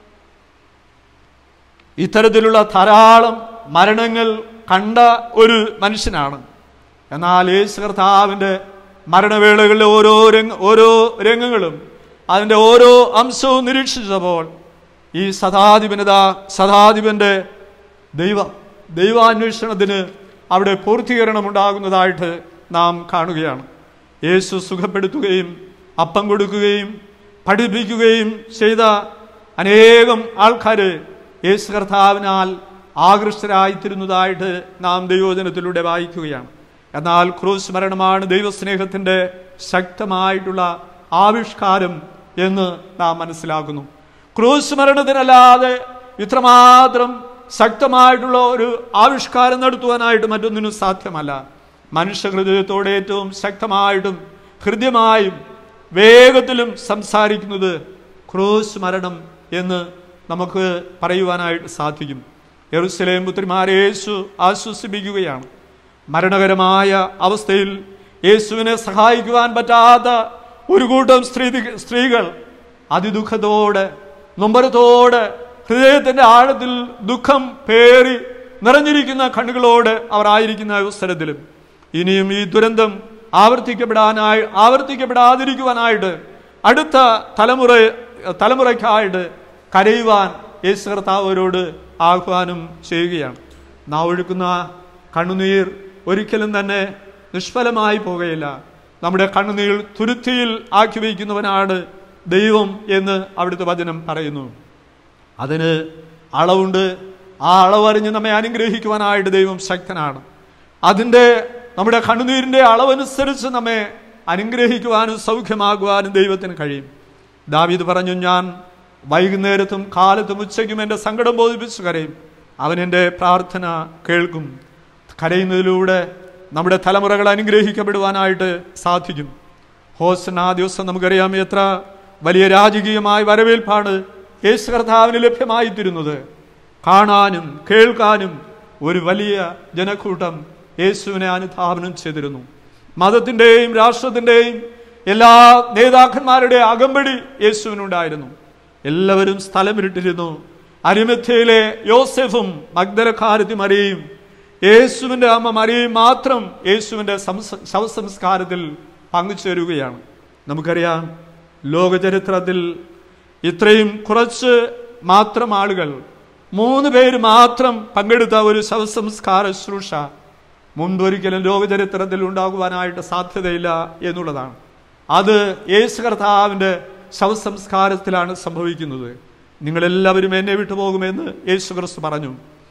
ഇത്തരത്തിലുള്ള ധാരാളം മരണങ്ങൾ കണ്ട ഒരു മനുഷ്യനാണ് എന്നാൽ യേശു കർത്താവിൻ്റെ മരണവേളകളിലെ ഓരോ രംഗ ഓരോ രംഗങ്ങളും അതിൻ്റെ ഓരോ അംശവും നിരീക്ഷിച്ചപ്പോൾ ഈ സദാധിപനത സദാധിപന്റെ ദൈവ ദൈവാന്വേഷണത്തിന് അവിടെ പൂർത്തീകരണം ഉണ്ടാകുന്നതായിട്ട് നാം കാണുകയാണ് യേശു സുഖപ്പെടുത്തുകയും അപ്പം കൊടുക്കുകയും പഠിപ്പിക്കുകയും ചെയ്ത അനേകം ആൾക്കാർ യേശു കർത്താവിനാൽ ആകൃഷ്ടരായിത്തീരുന്നതായിട്ട് നാം ദൈവോചനത്തിലൂടെ വായിക്കുകയാണ് എന്നാൽ ക്രൂസ് മരണമാണ് ദൈവസ്നേഹത്തിൻ്റെ ശക്തമായിട്ടുള്ള ആവിഷ്കാരം എന്ന് നാം മനസ്സിലാക്കുന്നു ക്രൂസ് മരണത്തിനല്ലാതെ ഇത്രമാത്രം ശക്തമായിട്ടുള്ള ഒരു ആവിഷ്കാരം നടത്തുവാനായിട്ട് മറ്റൊന്നിനും സാധ്യമല്ല മനുഷ്യ ഹൃദയത്തോടെ ഏറ്റവും ശക്തമായിട്ടും ഹൃദ്യമായും വേഗത്തിലും സംസാരിക്കുന്നത് ക്രൂസ് മരണം എന്ന് നമുക്ക് പറയുവാനായിട്ട് സാധിക്കും യെറുസലേം പുത്രിമാരെ യേശു ആശ്വസിപ്പിക്കുകയാണ് മരണകരമായ അവസ്ഥയിൽ യേശുവിനെ സഹായിക്കുവാൻ പറ്റാത്ത ഒരു കൂട്ടം സ്ത്രീ സ്ത്രീകൾ അതിദുഃഖത്തോടെ നൊമ്പരത്തോടെ ഹൃദയത്തിന്റെ ആഴത്തിൽ ദുഃഖം പേറി നിറഞ്ഞിരിക്കുന്ന കണ്ണുകളോട് അവർ ആയിരിക്കുന്ന അവസരത്തിലും ഇനിയും ഈ ദുരന്തം ആവർത്തിക്കപ്പെടാനായി ആവർത്തിക്കപ്പെടാതിരിക്കുവാനായിട്ട് അടുത്ത തലമുറ തലമുറയ്ക്കായിട്ട് കരയുവാൻ യേശു കർത്താവ് അവരോട് ആഹ്വാനം ചെയ്യുകയാണ് നാം ഒഴുക്കുന്ന കണ്ണുനീർ ഒരിക്കലും തന്നെ നിഷ്ഫലമായി പോകുകയില്ല നമ്മുടെ കണ്ണുനീർ തുരുത്തിയിൽ ആക്കി വയ്ക്കുന്നവനാണ് ദൈവം എന്ന് അവിടുത്തെ വചനം പറയുന്നു അതിന് അളവുണ്ട് ആ അളവറിഞ്ഞ് നമ്മെ അനുഗ്രഹിക്കുവാനായിട്ട് ദൈവം ശക്തനാണ് അതിൻ്റെ നമ്മുടെ കണ്ണുനീരിൻ്റെ അളവനുസരിച്ച് നമ്മെ അനുഗ്രഹിക്കുവാനും സൗഖ്യമാകുവാനും ദൈവത്തിന് കഴിയും ദാവീദ് പറഞ്ഞു ഞാൻ വൈകുന്നേരത്തും കാലത്തും ഉച്ചയ്ക്കും എൻ്റെ സങ്കടം ബോധിപ്പിച്ച് കരയും അവൻ എൻ്റെ പ്രാർത്ഥന കേൾക്കും കരയുന്നതിലൂടെ നമ്മുടെ തലമുറകൾ അനുഗ്രഹിക്കപ്പെടുവാനായിട്ട് സാധിക്കും ഹോസൻ ആ ദിവസം നമുക്കറിയാം എത്ര വലിയ രാജകീയമായ വരവേൽപ്പാണ് യേശു കർത്താവിന് ലഭ്യമായിത്തീരുന്നത് കാണാനും കേൾക്കാനും ഒരു വലിയ ജനക്കൂട്ടം യേശുവിനെ അനുധാപനം ചെയ്തിരുന്നു മതത്തിൻ്റെയും രാഷ്ട്രത്തിൻ്റെയും എല്ലാ നേതാക്കന്മാരുടെ അകമ്പടി യേശുവിനുണ്ടായിരുന്നു എല്ലാവരും സ്ഥലമിട്ടിരുന്നു അരിമത്യയിലെ യോസെഫും മഗ്ദലക്കാരത്തി മറിയും യേശുവിൻ്റെ അമ്മ മറിയും മാത്രം യേശുവിൻ്റെ സംസ- ശവസംസ്കാരത്തിൽ പങ്കുചേരുകയാണ് നമുക്കറിയാം ലോകചരിത്രത്തിൽ ഇത്രയും കുറച്ച് മാത്രം ആളുകൾ മൂന്ന് പേര് മാത്രം പങ്കെടുത്ത ഒരു ശവസംസ്കാര ശുശ്രൂഷ മുൻപൊരിക്കലും ലോകചരിത്രത്തിൽ ഉണ്ടാകുവാനായിട്ട് സാധ്യതയില്ല എന്നുള്ളതാണ് അത് യേശു കർത്താവിൻ്റെ ശവസംസ്കാരത്തിലാണ് സംഭവിക്കുന്നത് നിങ്ങളെല്ലാവരും എന്നെ വിട്ടുപോകുമെന്ന് യേശു ക്രിസ്തു പറഞ്ഞു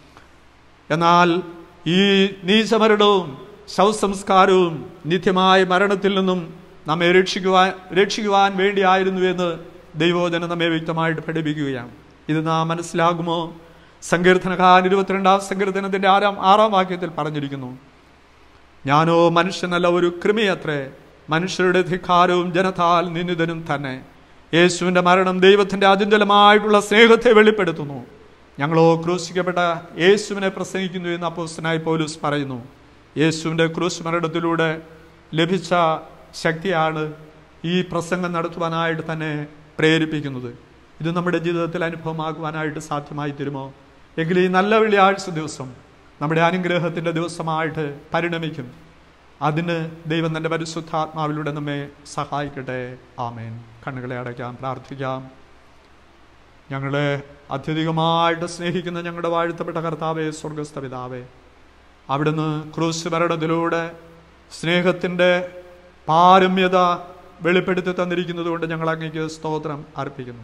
എന്നാൽ ഈ നീചമരണവും ശവസംസ്കാരവും നിത്യമായ മരണത്തിൽ നിന്നും നമ്മെ രക്ഷിക്കുവാൻ രക്ഷിക്കുവാൻ വേണ്ടിയായിരുന്നു എന്ന് ദൈവോചനം നമ്മെ വ്യക്തമായിട്ട് പഠിപ്പിക്കുകയാണ് ഇത് നാം മനസ്സിലാകുമോ സങ്കീർത്തനകാരൻ ഇരുപത്തിരണ്ടാം സങ്കീർത്തനത്തിന്റെ ആറാം ആറാം വാക്യത്തിൽ പറഞ്ഞിരിക്കുന്നു ഞാനോ മനുഷ്യനല്ല ഒരു കൃമിയത്രേ മനുഷ്യരുടെ ധിക്കാരവും ജനത്താൽ നിന്ദിതനും തന്നെ യേശുവിന്റെ മരണം ദൈവത്തിന്റെ അചഞ്ചലമായിട്ടുള്ള സ്നേഹത്തെ വെളിപ്പെടുത്തുന്നു ഞങ്ങളോ ക്രൂശിക്കപ്പെട്ട യേശുവിനെ പ്രസംഗിക്കുന്നു എന്ന് അപ്പോസ്തനായി പോലീസ് പറയുന്നു യേശുവിന്റെ ക്രൂശ് മരണത്തിലൂടെ ലഭിച്ച ശക്തിയാണ് ഈ പ്രസംഗം നടത്തുവാനായിട്ട് തന്നെ പ്രേരിപ്പിക്കുന്നത് ഇത് നമ്മുടെ ജീവിതത്തിൽ അനുഭവമാകുവാനായിട്ട് സാധ്യമായി തരുമോ എങ്കിൽ ഈ നല്ല വെള്ളിയാഴ്ച ദിവസം നമ്മുടെ അനുഗ്രഹത്തിൻ്റെ ദിവസമായിട്ട് പരിണമിക്കും അതിന് ദൈവം തൻ്റെ പരിശുദ്ധാത്മാവിലൂടെ നമ്മെ സഹായിക്കട്ടെ ആമേൻ കണ്ണുകളെ അടയ്ക്കാം പ്രാർത്ഥിക്കാം ഞങ്ങളെ അത്യധികമായിട്ട് സ്നേഹിക്കുന്ന ഞങ്ങളുടെ വാഴ്ത്തപ്പെട്ട കർത്താവേ സ്വർഗസ്ഥ പിതാവേ അവിടുന്ന് ക്രൂശ് മരണത്തിലൂടെ സ്നേഹത്തിൻ്റെ പാരമ്യത വെളിപ്പെടുത്തി തന്നിരിക്കുന്നത് കൊണ്ട് ഞങ്ങൾ അങ്ങേക്ക് സ്തോത്രം അർപ്പിക്കുന്നു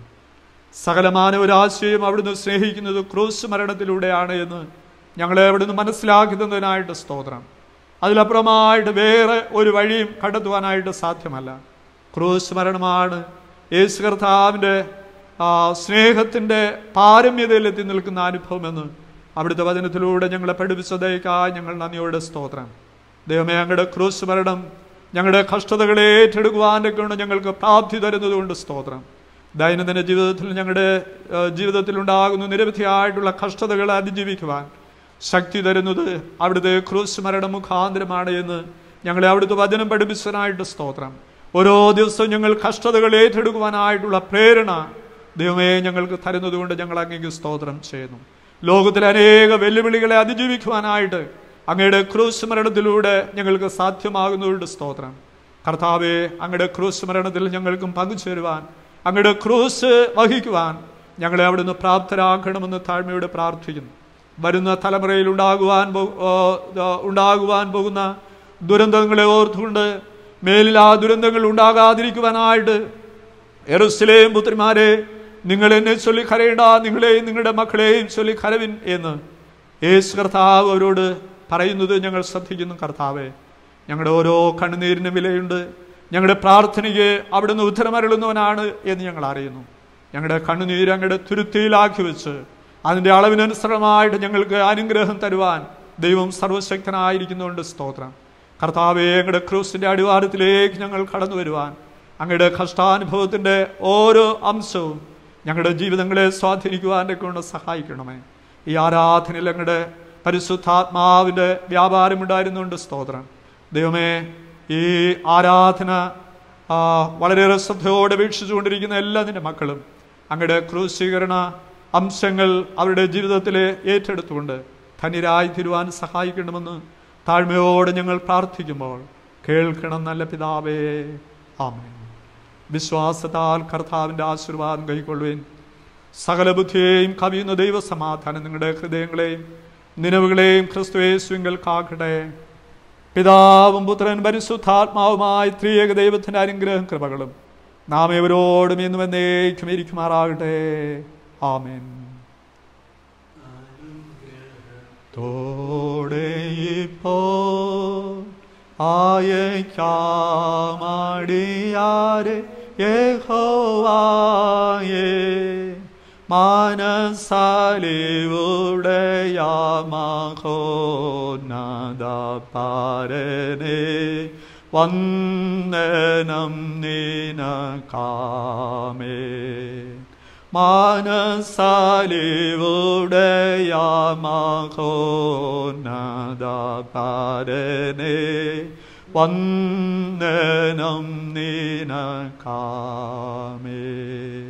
സകലമാന ഒരാശയം അവിടുന്ന് സ്നേഹിക്കുന്നത് ക്രൂശ് മരണത്തിലൂടെയാണ് എന്ന് ഞങ്ങളെ അവിടുന്ന് മനസ്സിലാക്കി തന്നതിനായിട്ട് സ്തോത്രം അതിലപ്പുറമായിട്ട് വേറെ ഒരു വഴിയും കണ്ടെത്തുവാനായിട്ട് സാധ്യമല്ല ക്രൂശ് മരണമാണ് യേശു കർത്താവിൻ്റെ ആ സ്നേഹത്തിൻ്റെ പാരമ്യതയിൽ എത്തി നിൽക്കുന്ന അനുഭവമെന്ന് അവിടുത്തെ വചനത്തിലൂടെ ഞങ്ങളെ പഠിപ്പിച്ചതേക്കായി ഞങ്ങൾ നന്ദിയോടെ സ്തോത്രം ദൈവമേ ഞങ്ങളുടെ ക്രൂശ് മരണം ഞങ്ങളുടെ കഷ്ടതകളെ ഏറ്റെടുക്കുവാൻ്റെ കൊണ്ട് ഞങ്ങൾക്ക് പ്രാപ്തി തരുന്നതുകൊണ്ട് സ്തോത്രം ദൈനംദിന ജീവിതത്തിൽ ഞങ്ങളുടെ ആ, ജീവിതത്തിൽ ഉണ്ടാകുന്ന നിരവധിയായിട്ടുള്ള കഷ്ടതകളെ അതിജീവിക്കുവാൻ ശക്തി തരുന്നത് അവിടുത്തെ ക്രൂശ് മരണം മുഖാന്തരമാണ് എന്ന് ഞങ്ങളെ അവിടുത്തെ വചനം പഠിപ്പിച്ചതിനായിട്ട് സ്തോത്രം ഓരോ ദിവസവും ഞങ്ങൾ കഷ്ടതകൾ ഏറ്റെടുക്കുവാനായിട്ടുള്ള പ്രേരണ ദൈവമേ ഞങ്ങൾക്ക് തരുന്നത് കൊണ്ട് ഞങ്ങൾ അങ്ങേക്ക് സ്തോത്രം ചെയ്യുന്നു ലോകത്തിലെ അനേക വെല്ലുവിളികളെ അതിജീവിക്കുവാനായിട്ട് അങ്ങയുടെ ക്രൂശ് മരണത്തിലൂടെ ഞങ്ങൾക്ക് സാധ്യമാകുന്നതുകൊണ്ട് സ്തോത്രം കർത്താവെ അങ്ങയുടെ ക്രൂശ് മരണത്തിൽ ഞങ്ങൾക്കും പങ്കുചേരുവാൻ അങ്ങയുടെ ക്രൂശ് വഹിക്കുവാൻ ഞങ്ങളെ അവിടുന്ന് പ്രാപ്തരാക്കണമെന്ന് താഴ്മയോടെ പ്രാർത്ഥിക്കുന്നു വരുന്ന തലമുറയിൽ ഉണ്ടാകുവാൻ പോ- ആ, ആ, ഉണ്ടാകുവാൻ പോകുന്ന ദുരന്തങ്ങളെ ഓർത്തുകൊണ്ട് മേലിൽ ആ ദുരന്തങ്ങൾ ഉണ്ടാകാതിരിക്കുവാനായിട്ട് എറുസലേം പുത്രിമാരെ നിങ്ങൾ എന്നെ ചൊല്ലി കരയണ്ട നിങ്ങളെയും നിങ്ങളുടെ മക്കളെയും ചൊല്ലി കരവിൻ എന്ന് യേശു കർത്താവ് അവരോട് പറയുന്നത് ഞങ്ങൾ ശ്രദ്ധിക്കുന്നു കർത്താവെ ഞങ്ങളുടെ ഓരോ കണ്ണുനീരിനും വിലയുണ്ട് ഞങ്ങളുടെ പ്രാർത്ഥനയ്ക്ക് അവിടുന്ന് ഉത്തരമരുളുന്നവനാണ് എന്ന് ഞങ്ങൾ അറിയുന്നു ഞങ്ങളുടെ കണ്ണുനീര് അങ്ങയുടെ തുരുത്തിയിലാക്കി വെച്ച് അതിൻ്റെ അളവിനനുസൃതമായിട്ട് ഞങ്ങൾക്ക് അനുഗ്രഹം തരുവാൻ ദൈവം സർവശക്തനായിരിക്കുന്നുണ്ട് സ്തോത്രം കർത്താവെ അങ്ങയുടെ ക്രൂസിൻ്റെ അടിവാരത്തിലേക്ക് ഞങ്ങൾ കടന്നു വരുവാൻ അങ്ങയുടെ കഷ്ടാനുഭവത്തിൻ്റെ ഓരോ അംശവും ഞങ്ങളുടെ ജീവിതങ്ങളെ സ്വാധീനിക്കുവാൻ്റെ കൊണ്ട് സഹായിക്കണമേ ഈ ആരാധനയിൽ അങ്ങയുടെ പരിശുദ്ധാത്മാവിൻ്റെ വ്യാപാരമുണ്ടായിരുന്നുണ്ട് സ്തോത്രം ദൈവമേ ഈ ആരാധന ആ, വളരെയേറെ ശ്രദ്ധയോടെ വീക്ഷിച്ചുകൊണ്ടിരിക്കുന്ന എല്ലാ നിന്റെ മക്കളും അങ്ങയുടെ ക്രൂശീകരണ അംശങ്ങൾ അവരുടെ ജീവിതത്തിൽ ഏറ്റെടുത്തുകൊണ്ട് ധന്യരായി തീരുവാൻ സഹായിക്കണമെന്ന് താഴ്മയോടെ ഞങ്ങൾ പ്രാർത്ഥിക്കുമ്പോൾ കേൾക്കണം നല്ല പിതാവേ ആമേൻ വിശ്വാസത്താൽ കർത്താവിൻ്റെ ആശീർവാദം കൈക്കൊള്ളുവേൻ സകല ബുദ്ധിയെയും കവിയുന്ന ദൈവസമാധാനം നിങ്ങളുടെ ഹൃദയങ്ങളെയും നിലവുകളെയും ക്രിസ്തുവേശുവിങ്കൽ കാക്കട്ടെ പിതാവും പുത്രൻ പരിശുദ്ധാത്മാവുമായി ത്രിയേക ദൈവത്തിൻ്റെ അനുഗ്രഹം കൃപകളും നാം എവരോടും എന്നും എന്നേക്കും ഇരിക്കുമാറാകട്ടെ ആമേൻ തോടെ ഇപ്പോ ആയക്കാമടിയാരെ യഹോവായേ മാനസാലിവുടയാമഹോന്നത പാരനെ വന്ദനം നിനക്കാമേ മാനസാലിവുടയാമഹോന്നത പാരനെ വന്ദനം നിനക്കാമേ